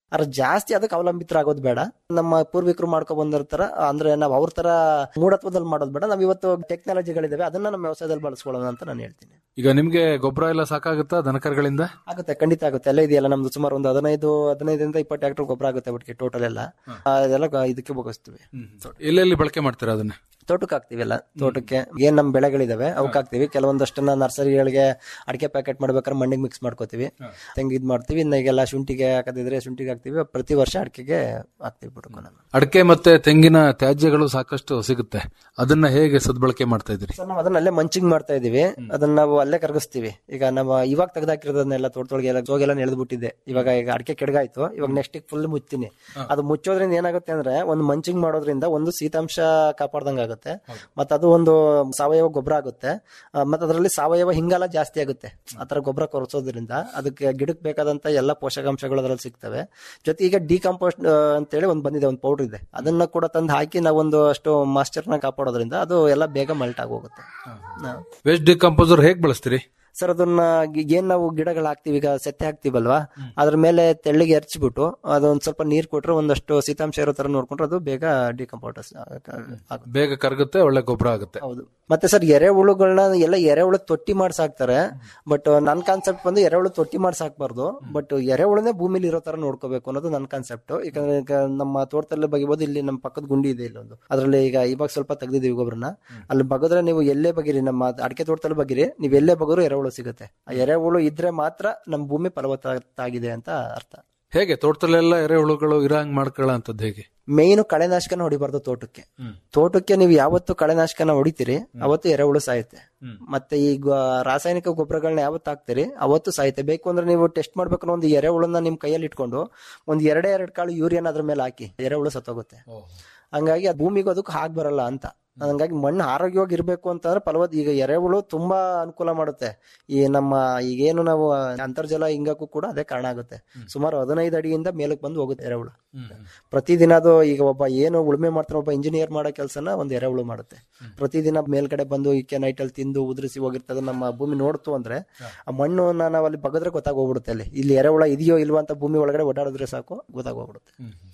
ಅದ್ರ ಜಾಸ್ತಿ ಅದಕ್ಕೆ ಅವಲಂಬಿತರಾಗೋದು ಬೇಡ ನಮ್ಮ ಪೂರ್ವಿಕರು ಮಾಡ್ಕೊ ಬಂದಿರ್ತಾರ ಅಂದ್ರೆ ನಾವು ಅವ್ರ ತರ ಮೂಢತ್ವದಲ್ಲಿ ಮಾಡೋದು ಬೇಡ ನಾವ್ ಇವತ್ತು ಟೆಕ್ನಾಲಜಿಗಳಿದಾವೆ ಅದನ್ನ ನಮ್ಮ ವ್ಯವಸಾಯದಲ್ಲಿ ಬಳಸ್ಕೊಳ್ಳೋಣ ಅಂತ ನಾನು ಹೇಳ್ತೀನಿ ಈಗ ನಿಮ್ಗೆ ಗೊಬ್ಬರ ಎಲ್ಲ ಸಾಕಾಗುತ್ತಾ ದನಕರುಗಳಿಂದ ಆಗುತ್ತೆ ಖಂಡಿತ ಆಗುತ್ತೆ ಎಲ್ಲ ಇದೆಯಲ್ಲ ನಮ್ದು ಸುಮಾರು ಒಂದು ಹದಿನೈದು ಹದಿನೈದರಿಂದ ಇಪ್ಪತ್ತು ಟ್ರಾಕ್ಟರ್ ಗೊಬ್ಬರ ಆಗುತ್ತೆ ಒಟ್ಟಿಗೆ ಟೋಟಲ್ ಎಲ್ಲ ಆ, ಅದೆಲ್ಲ ಗ- ಇದಕ್ಕೆ ಬೋಗಿಸ್ತೀವಿ ಎಲ್ಲೆಲ್ಲಿ ಬಳಕೆ ಮಾಡ್ತೀರಾ ಅದನ್ನ ತೋಟಕ್ಕೆ ಹಾಕ್ತಿವಿ ಎಲ್ಲ ತೋಟಕ್ಕೆ ಏನ್ ನಮ್ ಬೆಳೆಗಳಿದಾವೆ ಅವಕ್ಕೆ ಹಾಕ್ತಿವಿ ಕೆಲವೊಂದಷ್ಟನ್ನ ನರ್ಸರಿಗಳಿಗೆ ಅಡಿಕೆ ಪ್ಯಾಕೆಟ್ ಮಾಡ್ಬೇಕಾದ್ರೆ ಮಣ್ಣಿಗೆ ಮಿಕ್ಸ್ ಮಾಡ್ಕೋತೀವಿ ತೆಂಗ್ ಇದ್ ಮಾಡ್ತೀವಿ ಇನ್ನ ಈಗೆಲ್ಲ ಶುಂಠಿಗೆ ಹಾಕೋದಿದ್ರೆ ಶುಂಠಿಗೆ ಹಾಕ್ತಿವಿ ಪ್ರತಿ ವರ್ಷ ಅಡಿಕೆಗೆ ಹಾಕ್ತಿವಿ ಬಿಡ್ಕೊ ನಾನು ಅಡಕೆ ಮತ್ತೆ ತೆಂಗಿನ ತ್ಯಾಜ್ಯಗಳು ಸಾಕಷ್ಟು ಸಿಗುತ್ತೆ ಅದನ್ನ ಹೇಗೆ ಸದ್ಬಳಕೆ ಮಾಡ್ತಾ ಇದ್ರಿ ಸರ್ ನಾವು ಅದನ್ನ ಅಲ್ಲೇ ಮಂಚಿಂಗ್ ಮಾಡ್ತಾ ಇದೀವಿ ಅದನ್ನ ನಾವು ಅಲ್ಲೇ ಕರಗಿಸ್ತೀವಿ ಈಗ ನಮ್ಮ ಇವಾಗ ತೆಗೆದಾಕಿರೋದನ್ನೆಲ್ಲ ತೋಟದೊಳಗೆ ಎಲ್ಲ ಜೋಗೆಲ್ಲ ನೆಳೆದ್ಬಿಟ್ಟಿದೆ ಇವಾಗ ಈಗ ಅಡಿಕೆ ಕೆಡಗಾಯ್ತು ಇವಾಗ ನೆಕ್ಸ್ಟ್ ಫುಲ್ ಮುಚ್ತೀನಿ ಅದು ಮುಚ್ಚೋದ್ರಿಂದ ಏನಾಗುತ್ತೆ ಅಂದ್ರೆ ಒಂದು ಮಂಚಿಂಗ್ ಮಾಡೋದ್ರಿಂದ ಒಂದು ಶೀತಾಂಶ ಕಾಪಾಡ್ದಂಗ ಆಗುತ್ತೆ ಮತ್ತೆ ಅದು ಒಂದು ಸಾವಯವ ಗೊಬ್ಬರ ಆಗುತ್ತೆ ಆ, ಮತ್ತೆ ಅದರಲ್ಲಿ ಸಾವಯವ ಹಿಂಗಾಲ ಜಾಸ್ತಿ ಆಗುತ್ತೆ ಆತರ ಗೊಬ್ಬರ ಕೊರಸೋದ್ರಿಂದ ಅದಕ್ಕೆ ಗಿಡಕ್ಕೆ ಬೇಕಾದಂತ ಎಲ್ಲ ಪೋಷಕಾಂಶಗಳು ಅದರಲ್ಲಿ ಸಿಗ್ತವೆ ಜೊತೆ ಈಗ ಡಿಕಂಪೋಸ್ಟ್ ಅಂತೇಳಿ ಒಂದು ಬಂದಿದೆ ಒಂದು ಪೌಡರ್ ಇದೆ ಅದನ್ನ ಕೂಡ ತಂದು ಹಾಕಿ ನಾವೊಂದು ಅಷ್ಟು ಮಾಸ್ಟರ್ನ ಕಾಪಾಡೋದ್ರಿಂದ ಅದು ಎಲ್ಲ ಬೇಗ ಮಲ್ಟ್ ಆಗೋಗುತ್ತೆ ಹಾ. ವೇಸ್ಟ್ ಡಿಕಂಪೋಸರ್ ಹೇಗ್ ಬಳಸ್ತೀರಿ ಸರ್ ಅದನ್ನ ಗಿ- ಏನ್ ನಾವು ಗಿಡಗಳು ಹಾಕ್ತಿವಿ ಈಗ ಸೆತ್ತೆ ಹಾಕ್ತಿವಲ್ವಾ ಅದ್ರ ಮೇಲೆ ತೆಳ್ಳಿಗೆ ಎರಚ್ಬಿಟ್ಟು ಅದೊಂದ್ ಸ್ವಲ್ಪ ನೀರ್ ಕೊಟ್ರೆ ಒಂದಷ್ಟು ಶೀತಾಂಶ ಇರೋ ತರ ನೋಡ್ಕೊಂಡ್ರೆ ಅದು ಬೇಗ ಡಿಕಂಪೋಟಸ್ ಆಗುತ್ತೆ ಬೇಗ ಕರಗುತ್ತೆ ಒಳ್ಳೆ ಗೊಬ್ಬರ ಆಗುತ್ತೆ ಹೌದು ಮತ್ತೆ ಸರ್ ಎರೆಹುಳುಗಳನ್ನ ಎಲ್ಲ ಎರೆಹುಳು ತೊಟ್ಟಿ ಮಾಡ್ಸ್ ಹಾಕ್ತಾರೆ ಬಟ್ ನನ್ ಕಾನ್ಸೆಪ್ಟ್ ಬಂದು ಎರೆಹುಳು ತೊಟ್ಟಿ ಮಾಡ್ಸ್ ಹಾಕ್ಬಾರ್ದು ಬಟ್ ಎರೆಹುಳನೇ ಭೂಮಿಲಿ ಇರೋ ತರ ನೋಡ್ಕೋಬೇಕು ಅನ್ನೋದು ನನ್ನ ಕಾನ್ಸೆಪ್ಟ್ ಯಾಕಂದ್ರೆ ಈಗ ನಮ್ಮ ತೋಟದಲ್ಲಿ ಬಗಿಬೋದು ಇಲ್ಲಿ ನಮ್ಮ ಪಕ್ಕದ ಗುಂಡಿ ಇದೆ ಇಲ್ಲೊಂದು ಅದ್ರಲ್ಲಿ ಈಗ ಇವಾಗ ಸ್ವಲ್ಪ ತೆಗ್ದಿದೀವಿ ಗೊಬ್ಬರನ ಅಲ್ಲಿ ಬಗದ್ರೆ ನೀವು ಎಲ್ಲೇ ಬಗಿರಿ ನಮ್ಮ ಅಡಿಕೆ ತೋಟದಲ್ಲಿ ಬಗಿರಿ ನೀವು ಎಲ್ಲೇ ಬಗರು ಎರೆಹುಳು ಸಿಗುತ್ತೆ ಆ ಎರೆಹುಳು ಇದ್ರೆ ಮಾತ್ರ ನಮ್ಮ ಭೂಮಿ ಫಲವತ್ತಾಗಿದೆ ಅಂತ ಅರ್ಥ ಹೇಗೆ ತೋಟದಲ್ಲೆಲ್ಲ ಎರೆಹುಳುಗಳು ಇರಂಗ್ ಮಾಡ್ಕೊಳ್ಳೋ ಅಂತದ್ದು ಹೇಗೆ ಮೇಯ್ನು ಕಳೆನಾಶಕನ ಹೊಡಿಬಾರ್ದು ತೋಟಕ್ಕೆ ತೋಟಕ್ಕೆ ನೀವು ಯಾವತ್ತು ಕಳೆನಾಶಕನ ಹೊಡಿತೀರಿ ಅವತ್ತು ಎರೆಹುಳು ಸಾಯುತ್ತೆ ಮತ್ತೆ ಈ ಗೊ- ರಾಸಾಯನಿಕ ಗೊಬ್ಬರಗಳನ್ನ ಯಾವತ್ತು ಹಾಕ್ತೀರಿ ಅವತ್ತು ಸಾಯುತ್ತೆ ಬೇಕು ಅಂದ್ರೆ ನೀವು ಟೆಸ್ಟ್ ಮಾಡ್ಬೇಕು ಒಂದು ಎರೆಹುಳನ್ನ ನಿಮ್ ಕೈಯಲ್ಲಿ ಇಟ್ಕೊಂಡು ಒಂದ್ ಎರಡೇ ಎರಡು ಕಾಳು ಯೂರಿಯನ್ ಅದ್ರ ಮೇಲೆ ಹಾಕಿ ಎರೆಹುಳು ಸತ್ತೋಗುತ್ತೆ ಹಂಗಾಗಿ ಅದು ಭೂಮಿಗೆ ಅದಕ್ಕೆ ಹಾಕ್ ಬರಲ್ಲ ಅಂತ ಹಂಗಾಗಿ ಮಣ್ಣು ಆರೋಗ್ಯವಾಗಿ ಇರಬೇಕು ಅಂತಂದ್ರೆ ಫಲವತ್ ಈಗ ಎರೆಹುಳು ತುಂಬಾ ಅನುಕೂಲ ಮಾಡುತ್ತೆ ಈ ನಮ್ಮ ಈಗೇನು ನಾವು ಅಂತರ್ಜಲ ಹಿಂಗಕ್ಕೂ ಕೂಡ ಅದೇ ಕಾರಣ ಆಗುತ್ತೆ ಸುಮಾರು ಹದಿನೈದು ಅಡಿಯಿಂದ ಮೇಲಕ್ಕೆ ಬಂದು ಹೋಗುತ್ತೆ ಎರೆಹುಳು ಪ್ರತಿದಿನ ಅದು ಈಗ ಒಬ್ಬ ಏನು ಉಳುಮೆ ಮಾಡ್ತಾನೆ ಒಬ್ಬ ಇಂಜಿನಿಯರ್ ಮಾಡೋ ಕೆಲಸನ ಒಂದು ಎರೆಹುಳು ಮಾಡುತ್ತೆ ಪ್ರತಿದಿನ ಮೇಲ್ಗಡೆ ಬಂದು ಈಕೆ ನೈಟಲ್ಲಿ ತಿಂದು ಉದುರಿಸಿ ಹೋಗಿರ್ತದೆ ನಮ್ಮ ಭೂಮಿ ನೋಡ್ತು ಅಂದ್ರೆ ಆ ಮಣ್ಣು ನಾವು ಅಲ್ಲಿ ಬಗದ್ರೆ ಗೊತ್ತಾಗೋಗ್ಬಿಡುತ್ತೆ ಅಲ್ಲಿ ಇಲ್ಲಿ ಎರೆಹುಳ ಇದೆಯೋ ಇಲ್ವಾ ಅಂತ ಭೂಮಿ ಒಳಗಡೆ ಓಡಾಡಿದ್ರೆ ಸಾಕು ಗೊತ್ತಾಗೋಗ್ಬಿಡುತ್ತೆ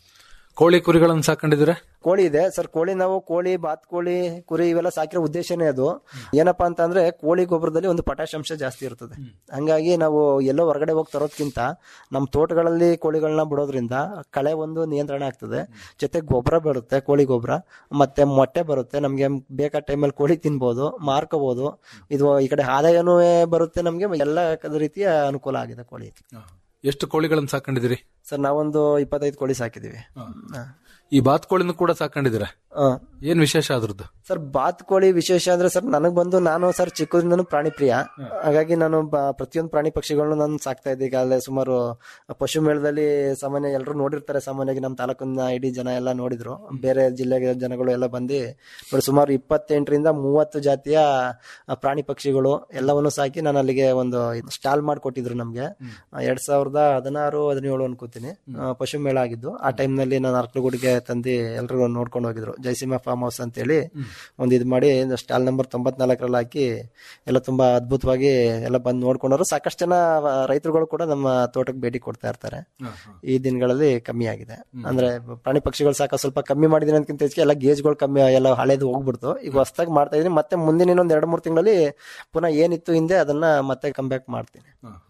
ಕೋಳಿ ಕುರಿಗಳನ್ನು ಸಾಕೊಂಡಿದ್ರೆ ಕೋಳಿ ಇದೆ ಸರ್ ಕೋಳಿ ನಾವು ಕೋಳಿ ಬಾತ್ಕೋಳಿ ಕುರಿ ಇವೆಲ್ಲ ಸಾಕಿರೋ ಉದ್ದೇಶನೇ ಅದು ಏನಪ್ಪಾ ಅಂತ ಅಂದ್ರೆ ಕೋಳಿ ಗೊಬ್ಬರದಲ್ಲಿ ಒಂದು ಪೊಟ್ಯಾಶ್ ಅಂಶ ಜಾಸ್ತಿ ಇರ್ತದೆ ಹಂಗಾಗಿ ನಾವು ಎಲ್ಲೋ ಹೊರಗಡೆ ಹೋಗಿ ತರೋದ್ಕಿಂತ ನಮ್ಮ ತೋಟಗಳಲ್ಲಿ ಕೋಳಿಗಳನ್ನ ಬಿಡೋದ್ರಿಂದ ಕಳೆ ಒಂದು ನಿಯಂತ್ರಣ ಆಗ್ತದೆ ಜೊತೆ ಗೊಬ್ಬರ ಬರುತ್ತೆ ಕೋಳಿ ಗೊಬ್ಬರ ಮತ್ತೆ ಮೊಟ್ಟೆ ಬರುತ್ತೆ ನಮ್ಗೆ ಬೇಕಾದ ಟೈಮಲ್ಲಿ ಕೋಳಿ ತಿನ್ಬೋದು ಮಾರ್ಕೋಬಹುದು ಇದು ಈ ಕಡೆ ಆದಾಯನೂ ಬರುತ್ತೆ ನಮ್ಗೆ ಎಲ್ಲ ರೀತಿಯ ಅನುಕೂಲ ಆಗಿದೆ ಕೋಳಿ ಎಷ್ಟು ಕೋಳಿಗಳನ್ನು ಸಾಕೊಂಡಿದ್ದೀರಿ ಸರ್ ನಾವೊಂದು ಇಪ್ಪತ್ತೈದು ಕೋಳಿ ಸಾಕಿದೀವಿ ಹಾ. ಈ ಬಾತ್ಕೋಳಿನ ಕೂಡ ಸಾಕೊಂಡಿದ್ದೀರಾ ಹಾ. ಏನ್ ವಿಶೇಷ ಅದ್ರದ್ದು ಸರ್ ಬಾತುಕೋಳಿ ವಿಶೇಷ ಅಂದ್ರೆ ಸರ್ ನನಗ್ ಬಂದು ನಾನು ಸರ್ ಚಿಕ್ಕದ್ರಿಂದನೂ ಪ್ರಾಣಿ ಪ್ರಿಯ ಹಾಗಾಗಿ ನಾನು ಬ- ಪ್ರತಿಯೊಂದು ಪ್ರಾಣಿ ಪಕ್ಷಿಗಳನ್ನ ನಾನು ಸಾಕ್ತಾ ಇದ್ದೆ ಈಗ ಅಲ್ಲೇ ಸುಮಾರು ಪಶು ಮೇಳದಲ್ಲಿ ಸಾಮಾನ್ಯ ಎಲ್ಲರೂ ನೋಡಿರ್ತಾರೆ ಸಾಮಾನ್ಯವಾಗಿ ನಮ್ಮ ತಾಲೂಕಿನ ಇಡೀ ಜನ ಎಲ್ಲ ನೋಡಿದ್ರು ಬೇರೆ ಜಿಲ್ಲೆಗೆ ಜನಗಳು ಎಲ್ಲ ಬಂದು ನೋಡಿ ಸುಮಾರು ಇಪ್ಪತ್ತೆಂಟರಿಂದ ಮೂವತ್ತು ಜಾತಿಯ ಆ, ಪ್ರಾಣಿ ಪಕ್ಷಿಗಳು ಎಲ್ಲವನ್ನು ಸಾಕಿ ನಾನು ಅಲ್ಲಿಗೆ ಒಂದು ಸ್ಟಾಲ್ ಮಾಡಿಕೊಟ್ಟಿದ್ರು ನಮ್ಗೆ ಆ, ಎರಡ್ ಸಾವಿರದ ಹದಿನಾರು ಹದಿನೇಳು ಅನ್ಕೋತೀನಿ ಆ, ಪಶು ಮೇಳ ಆಗಿದ್ದು ಆ time ನಲ್ಲಿ ನಾನು ಅರ್ಕಲಗೂಡಿಗೆ ತಂದು ಎಲ್ರಿಗೂ ನೋಡ್ಕೊಂಡು ಹೋಗಿದ್ರು ಜಯಸಿಂಹ ಫಾರ್ಮ್ ಹೌಸ್ ಅಂತೇಳಿ ಒಂದು ಇದು ಮಾಡಿ ಸ್ಟಾಲ್ ನಂಬರ್ ತೊಂಬತ್ನಾಲ್ಕರಲ್ಲಿ ಹಾಕಿ ಎಲ್ಲ ತುಂಬಾ ಅದ್ಭುತವಾಗಿ ಎಲ್ಲ ಬಂದು ನೋಡ್ಕೊಂಡವರು ಸಾಕಷ್ಟು ಜನ ರೈತರುಗಳು ಕೂಡ ನಮ್ಮ ತೋಟಕ್ಕೆ ಭೇಟಿ ಕೊಡ್ತಾ ಇರ್ತಾರೆ ಈ ದಿನಗಳಲ್ಲಿ ಕಮ್ಮಿ ಆಗಿದೆ ಅಂದ್ರೆ ಪ್ರಾಣಿ ಪಕ್ಷಿಗಳು ಸಾಕ ಸ್ವಲ್ಪ ಕಮ್ಮಿ ಮಾಡಿದೀನಿ ಅನ್ನಕ್ಕಿಂತ ಹೆಚ್ಚಿಗೆ ಎಲ್ಲ ಗೇಜ್ಗಳು ಕಮ್ಮಿ ಎಲ್ಲ ಹಳೇದು ಹೋಗ್ಬಿಡ್ತು ಈಗ ಹೊಸದಾಗಿ ಮಾಡ್ತಾ ಇದೀನಿ ಮತ್ತೆ ಮುಂದಿನ ಇನ್ನೊಂದ್ ಎರಡು ಮೂರು ತಿಂಗಳಲ್ಲಿ ಪುನಃ ಏನಿತ್ತು ಹಿಂದೆ ಅದನ್ನ ಮತ್ತೆ ಕಮ್ ಬ್ಯಾಕ್ ಮಾಡ್ತೀನಿ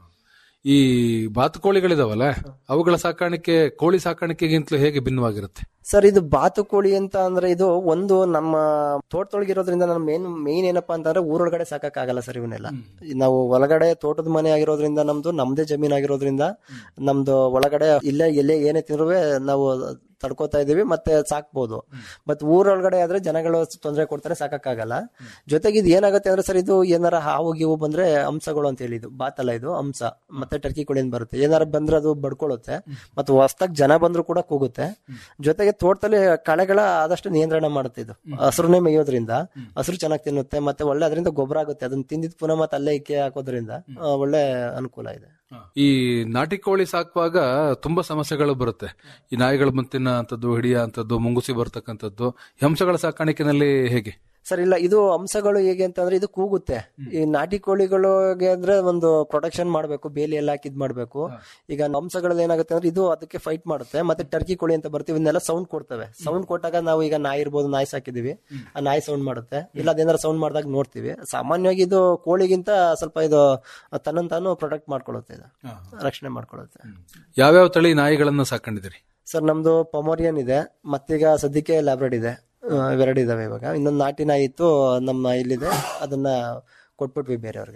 ಈ ಬಾತುಕೋಳಿಗಳಿದಾವಲ್ಲ ಅವುಗಳ ಸಾಕಾಣಿಕೆ ಕೋಳಿ ಸಾಕಾಣಿಕೆಗಿಂತಲೂ ಹೇಗೆ ಭಿನ್ನವಾಗಿರುತ್ತೆ ಸರ್ ಇದು ಬಾತುಕೋಳಿ ಅಂತ ಅಂದ್ರೆ ಇದು ಒಂದು ನಮ್ಮ ತೋಟದೊಳಗಿರೋದ್ರಿಂದ ನಮ್ಮ ಮೇನ್ ಮೇನ್ ಏನಪ್ಪಾ ಅಂತಂದ್ರೆ ಊರೊಳಗಡೆ ಸಾಕಕ್ಕಾಗಲ್ಲ ಸರ್ ಇವನ್ನೆಲ್ಲ ನಾವು ಒಳಗಡೆ ತೋಟದ ಮನೆ ಆಗಿರೋದ್ರಿಂದ ನಮ್ದು ನಮ್ದೇ ಜಮೀನ್ ಆಗಿರೋದ್ರಿಂದ ನಮ್ದು ಒಳಗಡೆ ಇಲ್ಲೇ ಎಲ್ಲೇ ಏನೇ ತಿಂದ್ರು ನಾವು ತಡ್ಕೋತಾ ಇದೀವಿ ಮತ್ತೆ ಸಾಕ್ಬೋದು ಬಟ್ ಊರೊಳಗಡೆ ಆದ್ರೆ ಜನಗಳು ತೊಂದರೆ ಕೊಡ್ತಾರೆ ಸಾಕಕ್ಕಾಗಲ್ಲ ಜೊತೆಗೆ ಇದು ಏನಾಗುತ್ತೆ ಅಂದ್ರೆ ಸರ್ ಇದು ಏನಾರ ಹಾವು ಗೀವು ಬಂದ್ರೆ ಅಂಶಗಳು ಅಂತ ಹೇಳಿದ್ದು ಬಾತಲ್ಲ ಇದು ಅಂಶ ಮತ್ತೆ ಟರ್ಕಿ ಕೋಳಿ ಅಂತ ಬರುತ್ತೆ ಏನಾರ ಬಂದ್ರೆ ಅದು ಬಡ್ಕೊಳ್ಳುತ್ತೆ ಮತ್ತೆ ಹೊಸ್ದಾಗ್ ಜನ ಬಂದ್ರು ಕೂಡ ಕೂಗುತ್ತೆ ಜೊತೆಗೆ ತೋಟದಲ್ಲಿ ಕಳೆಗಳ ಆದಷ್ಟು ನಿಯಂತ್ರಣ ಮಾಡುತ್ತೆ ಇದು ಹಸಿರುನೇ ಮೇಯೋದ್ರಿಂದ ಹಸಿರು ಚೆನ್ನಾಗಿ ತಿನ್ನುತ್ತೆ ಮತ್ತೆ ಒಳ್ಳೆ ಅದರಿಂದ ಗೊಬ್ಬರ ಆಗುತ್ತೆ ಅದನ್ನ ತಿಂದಿದ್ ಪುನಃ ಮತ್ತೆ ಅಲ್ಲೇ ಇಕ್ಕೆ ಹಾಕೋದ್ರಿಂದ ಆ, ಒಳ್ಳೆ ಅನುಕೂಲ ಇದೆ ಈ ನಾಟಿ ಕೋಳಿ ಸಾಕುವಾಗ ತುಂಬಾ ಸಮಸ್ಯೆಗಳು ಬರುತ್ತೆ ಈ ನಾಯಿಗಳು ಬಂದು ತಿನ್ನೋ ಅಂತದ್ದು ಹಿಡಿಯ ಅಂತದ್ದು ಮುಂಗುಸಿ ಬರ್ತಕ್ಕಂಥದ್ದು ಈ ಅಂಶಗಳ ಸಾಕಾಣಿಕೆನಲ್ಲಿ ಹೇಗೆ ಸರ್ ಇಲ್ಲ ಇದು ಅಂಶಗಳು ಹೇಗೆ ಅಂತಂದ್ರೆ ಇದು ಕೂಗುತ್ತೆ ಈ ನಾಟಿ ಕೋಳಿಗಳಿಗೆ ಅಂದ್ರೆ ಒಂದು ಪ್ರೊಟೆಕ್ಷನ್ ಮಾಡಬೇಕು ಬೇಲಿ ಎಲ್ಲ ಹಾಕಿದ್ ಮಾಡ್ಬೇಕು ಈಗ ಅಂಶಗಳಲ್ಲಿ ಏನಾಗುತ್ತೆ ಅಂದ್ರೆ ಇದು ಅದಕ್ಕೆ ಫೈಟ್ ಮಾಡುತ್ತೆ ಮತ್ತೆ ಟರ್ಕಿ ಕೋಳಿ ಅಂತ ಬರ್ತೀವಿ ಇವನ್ನೆಲ್ಲ ಸೌಂಡ್ ಕೊಡ್ತವೆ ಸೌಂಡ್ ಕೊಟ್ಟಾಗ ನಾವು ಈಗ ನಾಯಿ ಇರ್ಬೋದು ನಾಯಿ ಸಾಕಿದೀವಿ ಆ ನಾಯಿ ಸೌಂಡ್ ಮಾಡುತ್ತೆ ಇಲ್ಲ ಅದೇನಾದ್ರು ಸೌಂಡ್ ಮಾಡಿದಾಗ ನೋಡ್ತೀವಿ ಸಾಮಾನ್ಯವಾಗಿ ಇದು ಕೋಳಿಗಿಂತ ಸ್ವಲ್ಪ ಇದು ತನ್ನನ್ನು ತಾನು ಪ್ರೊಟೆಕ್ಟ್ ಮಾಡ್ಕೊಳ್ಳುತ್ತೆ ಇದು ರಕ್ಷಣೆ ಮಾಡ್ಕೊಳ್ಳುತ್ತೆ ಯಾವ್ಯಾವ ತಳಿ ನಾಯಿಗಳನ್ನ ಸಾಕೊಂಡಿದ್ದೀರಿ ಸರ್ ನಮ್ದು ಪೊಮೋರಿಯನ್ ಇದೆ ಮತ್ತೀಗ ಸದ್ಯಕ್ಕೆ ಲ್ಯಾಬ್ರೆಡ್ ಇದೆ ಆ, ಇವೆರಡು ಇದಾವೆ ಇವಾಗ ಇನ್ನೊಂದು ನಾಟಿ ನಾಯಿ ಇತ್ತು ನಮ್ಮ ಇಲ್ಲಿದೆ ಅದನ್ನ ಕೊಟ್ಬಿಟ್ವಿ ಬೇರೆಯವ್ರಿಗೆ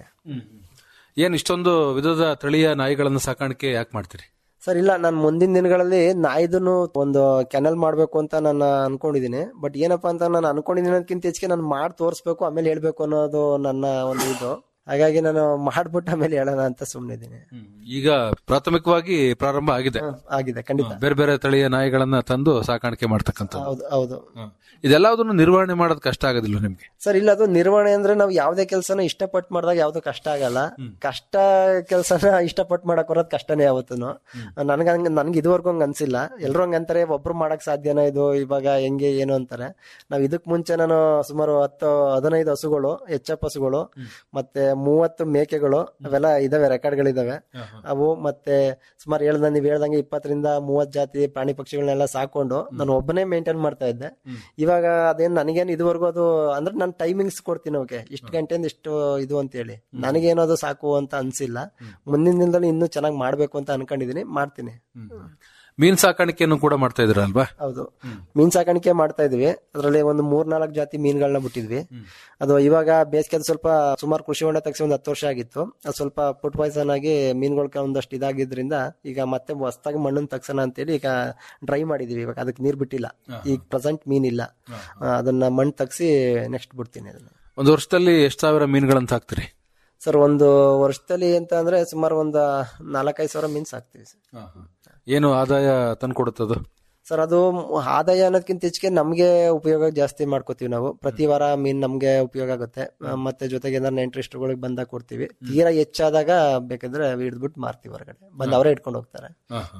ಏನ್ ಇಷ್ಟೊಂದು ವಿಧದ ತಳಿಯ ನಾಯಿಗಳನ್ನ ಸಾಕಾಣಿಕೆ ಯಾಕೆ ಮಾಡ್ತೀರಿ ಸರ್ ಇಲ್ಲ ನಾನು ಮುಂದಿನ ದಿನಗಳಲ್ಲಿ ನಾಯಿದನ್ನು ಒಂದು ಕೆನಲ್ ಮಾಡ್ಬೇಕು ಅಂತ ನಾನು ಅನ್ಕೊಂಡಿದೀನಿ ಬಟ್ ಏನಪ್ಪಾ ಅಂತ ನಾನು ಅನ್ಕೊಂಡಿದ್ದೀನಿ ಅನ್ನೋದಕ್ಕಿಂತ ಹೆಚ್ಚಿಗೆ ನಾನು ಮಾಡಿ ತೋರಿಸ್ಬೇಕು ಆಮೇಲೆ ಹೇಳ್ಬೇಕು ಅನ್ನೋದು ನನ್ನ ಒಂದು ಇದು ಹಾಗಾಗಿ ನಾನು ಮಾಡ್ಬಿಟ್ಟು ಆಮೇಲೆ ಹೇಳೋಣ ಅಂತ ಸುಮ್ಮನಿದ್ದೀನಿ ಈಗ ಪ್ರಾಥಮಿಕವಾಗಿ ಪ್ರಾರಂಭ ಆಗಿದೆ ಆಗಿದೆ ಖಂಡಿತ ಬೇರೆ ಬೇರೆ ತಳಿಯ ನಾಯಿಗಳನ್ನ ತಂದು ಸಾಕಾಣಿಕೆ ಮಾಡ್ತಕ್ಕಂಥದ್ದು ಹೌದು ಹೌದು ಇದೆಲ್ಲದನ್ನು ನಿರ್ವಹಣೆ ಮಾಡೋದು ಕಷ್ಟ ಆಗೋದಿಲ್ಲ ನಿಮ್ಗೆ ಸರ್ ಇಲ್ಲ ಅದು ನಿರ್ವಹಣೆ ಅಂದ್ರೆ ನಾವು ಯಾವ್ದೇ ಕೆಲಸನ ಇಷ್ಟಪಟ್ಟು ಮಾಡಿದಾಗ ಯಾವ್ದು ಕಷ್ಟ ಆಗಲ್ಲ ಕಷ್ಟ ಕೆಲಸನ ಇಷ್ಟಪಟ್ಟು ಮಾಡಕ್ ಬರೋದು ಕಷ್ಟನೇ ಯಾವತ್ತೂ ನನ್ಗ ಹಂಗ ನನ್ಗೆ ಇದುವರೆಗೂ ಹಂಗ ಅನ್ಸಿಲ್ಲ ಎಲ್ರು ಹಂಗ ಅಂತಾರೆ ಒಬ್ರು ಮಾಡಕ್ ಸಾಧ್ಯನಾ ಇದು ಇವಾಗ ಹೆಂಗೆ ಏನು ಅಂತಾರೆ ನಾವ್ ಇದಕ್ ಮುಂಚೆ ನಾನು ಸುಮಾರು ಹತ್ತು ಹದಿನೈದು ಹಸುಗಳು ಎಚ್ ಹಸುಗಳು ಮತ್ತೆ ಮೂವತ್ತು ಮೇಕೆಗಳು ಅವೆಲ್ಲ ಇದಾವೆ ರೆಕಾರ್ಡ್ಗಳಿದಾವೆ ಅವು ಮತ್ತೆ ಸುಮಾರು ಹೇಳ್ದ ನೀವ್ ಹೇಳ್ದಂಗೆ ಇಪ್ಪತ್ತರಿಂದ ಮೂವತ್ ಜಾತಿ ಪ್ರಾಣಿ ಪಕ್ಷಿಗಳನ್ನೆಲ್ಲ ಸಾಕೊಂಡು ನಾನು ಒಬ್ಬನೇ ಮೇಂಟೈನ್ ಮಾಡ್ತಾ ಇದ್ದೆ ಇವಾಗ ಅದೇನ್ ನನಗೇನು ಇದುವರೆಗೂ ಅದು ಅಂದ್ರೆ ನಾನು ಟೈಮಿಂಗ್ಸ್ ಕೊಡ್ತೀನಿ ಅವಕ್ಕೆ ಇಷ್ಟು ಗಂಟೆಯಿಂದ ಇಷ್ಟು ಇದು ಅಂತ ಹೇಳಿ ನನಗೇನೋ ಅದು ಸಾಕು ಅಂತ ಅನ್ಸಿಲ್ಲ ಮುಂದಿನ ದಿನದಲ್ಲಿ ಇನ್ನೂ ಚೆನ್ನಾಗಿ ಮಾಡ್ಬೇಕು ಅಂತ ಅನ್ಕೊಂಡಿದೀನಿ ಮಾಡ್ತೀನಿ ಮೀನ್ ಸಾಕಾಣಿಕೆಯನ್ನು ಕೂಡ ಮಾಡ್ತಾ ಇದ್ರ ಅಲ್ವಾ ಹೌದು ಮೀನ್ ಸಾಕಾಣಿಕೆ ಮಾಡ್ತಾ ಇದ್ವಿ ಅದ್ರಲ್ಲಿ ಒಂದು ಮೂರ್ ನಾಲ್ಕು ಜಾತಿ ಮೀನುಗಳನ್ನ ಬಿಟ್ಟಿದ್ವಿ ಅದು ಇವಾಗ ಬೇಸಿಗೆ ಸ್ವಲ್ಪ ಸುಮಾರು ಕೃಷಿ ಹೊಂಡ ತಗ್ಸಿ ಒಂದು ಹತ್ತು ವರ್ಷ ಆಗಿತ್ತು ಅದು ಸ್ವಲ್ಪ ಫುಡ್ ಪಾಯ್ಸನ್ ಆಗಿ ಮೀನುಗಳ ಒಂದಷ್ಟು ಇದಾಗಿದ್ರಿಂದ ಈಗ ಮತ್ತೆ ಹೊಸದಾಗಿ ಮಣ್ಣನ್ನು ತಗ್ಸೋಣ ಅಂತೇಳಿ ಈಗ ಡ್ರೈ ಮಾಡಿದೀವಿ ಇವಾಗ ಅದಕ್ಕೆ ನೀರ್ ಬಿಟ್ಟಿಲ್ಲ ಈಗ ಪ್ರೆಸೆಂಟ್ ಮೀನ್ ಇಲ್ಲ ಆ, ಅದನ್ನ ಮಣ್ಣು ತಗ್ಸಿ ನೆಕ್ಸ್ಟ್ ಬಿಡ್ತೀನಿ ಅದನ್ನ ಒಂದು ವರ್ಷದಲ್ಲಿ ಎಷ್ಟು ಸಾವಿರ ಮೀನುಗಳನ್ನ ಸಾಕ್ತೀರಿ ಸರ್ ಒಂದು ವರ್ಷದಲ್ಲಿ ಅಂತ ಅಂದ್ರೆ ಸುಮಾರು ಒಂದು ನಾಲ್ಕೈದು ಸಾವಿರ ಮೀನ್ ಸಾಕ್ತಿವಿ ಸರ್ ಏನು ಆದಾಯ ತಂದ್ಕೊಡುತ್ತದು ಸರ್ ಅದು ಆದಾಯ ಅನ್ನೋದಕ್ಕಿಂತ ಹೆಚ್ಚಿಗೆ ನಮ್ಗೆ ಉಪಯೋಗ ಜಾಸ್ತಿ ಮಾಡ್ಕೋತೀವಿ ನಾವು ಪ್ರತಿ ವಾರ ಮೀನ್ ನಮ್ಗೆ ಉಪಯೋಗ ಆಗುತ್ತೆ ಆ, ಮತ್ತೆ ಜೊತೆಗೆ ಏನಾದ್ರು ನೆಂಟ್ರಿಸ್ಟ್ಗಳಿಗೆ ಬಂದಾಗ ಕೊಡ್ತೀವಿ ತೀರಾ ಹೆಚ್ಚಾದಾಗ ಬೇಕಂದ್ರೆ ಹಿಡಿದ್ಬಿಟ್ಟು ಮಾರ್ತೀವಿ ಹೊರಗಡೆ ಬಂದು ಅವರೇ ಇಟ್ಕೊಂಡು ಹೋಗ್ತಾರೆ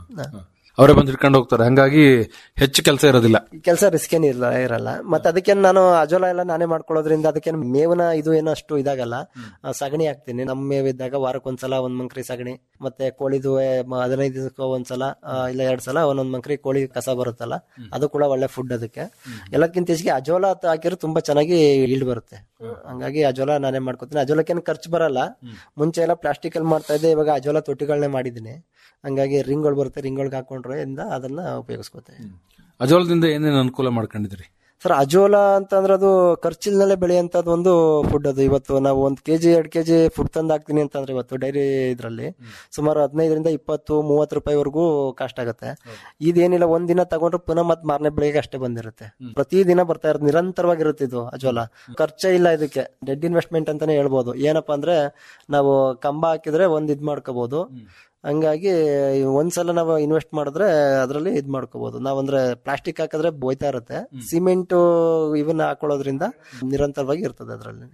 ಅವರೇ ಬಂದು ಹಿಡ್ಕೊಂಡು ಹೋಗ್ತಾರೆ ಹಂಗಾಗಿ ಹೆಚ್ಚು ಕೆಲಸ ಇರೋದಿಲ್ಲ ಕೆಲಸ ರಿಸ್ಕ್ ಏನ್ ಇರಲ್ಲ ಇರಲ್ಲ ಮತ್ತೆ ಅದಕ್ಕೆ ನಾನು ಅಜೋಲ ಎಲ್ಲ ನಾನೇ ಮಾಡ್ಕೊಳ್ಳೋದ್ರಿಂದ ಅದಕ್ಕೆ ಮೇವನ ಇದು ಏನೋ ಅಷ್ಟು ಇದಾಗಲ್ಲ ಆ, ಸಗಣಿ ಹಾಕ್ತೀನಿ ನಮ್ಮ ಮೇವಿದ್ದಾಗ ವಾರಕ್ಕೊಂದ್ಸಲ ಒಂದ್ ಮಂಕ್ರಿ ಸಗಣಿ ಮತ್ತೆ ಕೋಳಿದು ಮ- ಹದಿನೈದು ದಿವಸಕ್ಕೆ ಒಂದ್ಸಲ ಆ, ಇಲ್ಲ ಎರಡ್ ಸಲ ಒಂದೊಂದ್ ಮಂಕ್ರಿ ಕೋಳಿ ಕಸ ಬರುತ್ತಲ್ಲ ಅದು ಕೂಡ ಒಳ್ಳೆ ಫುಡ್ ಅದಕ್ಕೆ ಎಲ್ಲಕ್ಕಿಂತ ಹೆಚ್ಚಿಗೆ ಅಜೋಲ ಅಂತ ಹಾಕಿದ್ರೆ ತುಂಬಾ ಚೆನ್ನಾಗಿ ಈಲ್ಡ್ ಬರುತ್ತೆ ಹಂಗಾಗಿ ಅಜೋಲ ನಾನೇ ಮಾಡ್ಕೊತೀನಿ ಅಜೋಲಕ್ಕೇನು ಖರ್ಚು ಬರಲ್ಲ ಮುಂಚೆ ಎಲ್ಲ ಪ್ಲಾಸ್ಟಿಕ್ ಅಲ್ಲಿ ಮಾಡ್ತಾ ಇದ್ದೆ ಇವಾಗ ಅಜೋಲ ತೊಟ್ಟಿಗಳನ್ನೇ ಮಾಡಿದ್ದೀನಿ ಹಂಗಾಗಿ ರಿಂಗ್ಗಳು ಬರುತ್ತೆ ರಿಂಗ್ಗಳಿಗೆ ಹಾಕೊಂಡ್ರೆ ಇಂದ ಅದನ್ನ ಉಪಯೋಗಿಸ್ಕೋತೇವೆ ಅಜೋಲದಿಂದ ಏನೇನು ಅನುಕೂಲ ಮಾಡ್ಕೊಂಡಿದ್ದೀರಿ ಸರ್ ಅಜೋಲ ಅಂತಂದ್ರೆ ಅದು ಖರ್ಚಿಲ್ನಲ್ಲೇ ಬೆಳೆಯಂತದ್ ಒಂದು ಫುಡ್ ಅದು ಇವತ್ತು ನಾವು ಒಂದ್ ಕೆಜಿ ಎರಡ್ ಕೆಜಿ ಫುಡ್ ತಂದು ಹಾಕ್ತೀನಿ ಅಂತಂದ್ರೆ ಇವತ್ತು ಡೈರಿ ಇದ್ರಲ್ಲಿ ಸುಮಾರು ಹದಿನೈದರಿಂದ ಇಪ್ಪತ್ತು ಮೂವತ್ತು ರೂಪಾಯಿವರೆಗೂ ಕಾಸ್ಟ್ ಆಗುತ್ತೆ ಇದೇನಿಲ್ಲ ಒಂದ್ ದಿನ ತಗೊಂಡ್ರೆ ಪುನಃ ಮತ್ ಮಾರನೇ ಬೆಳಿಗ್ಗೆ ಅಷ್ಟೇ ಬಂದಿರುತ್ತೆ ಪ್ರತಿ ದಿನ ಬರ್ತಾ ಇರುತ್ತೆ ನಿರಂತರವಾಗಿರುತ್ತೆ ಇದು ಅಜೋಲ ಖರ್ಚೇ ಇಲ್ಲ ಇದಕ್ಕೆ ಡೆಡ್ ಇನ್ವೆಸ್ಟ್ಮೆಂಟ್ ಅಂತಾನೆ ಹೇಳ್ಬೋದು ಏನಪ್ಪಾ ಅಂದ್ರೆ ನಾವು ಕಂಬ ಹಾಕಿದ್ರೆ ಒಂದ್ ಇದ್ ಮಾಡ್ಕೋಬಹುದು ಹಂಗಾಗಿ ಒಂದ್ಸಲ ನಾವು ಇನ್ವೆಸ್ಟ್ ಮಾಡಿದ್ರೆ ಅದರಲ್ಲಿ ಇದ್ ಮಾಡ್ಕೋಬಹುದು ನಾವಂದ್ರೆ ಪ್ಲಾಸ್ಟಿಕ್ ಹಾಕಿದ್ರೆ ಬೋಯ್ತಾ ಇರುತ್ತೆ ಸಿಮೆಂಟ್ ಇವನ್ನ ಹಾಕೊಳ್ಳೋದ್ರಿಂದ ನಿರಂತರವಾಗಿ ಇರ್ತದೆ ಅದರಲ್ಲಿ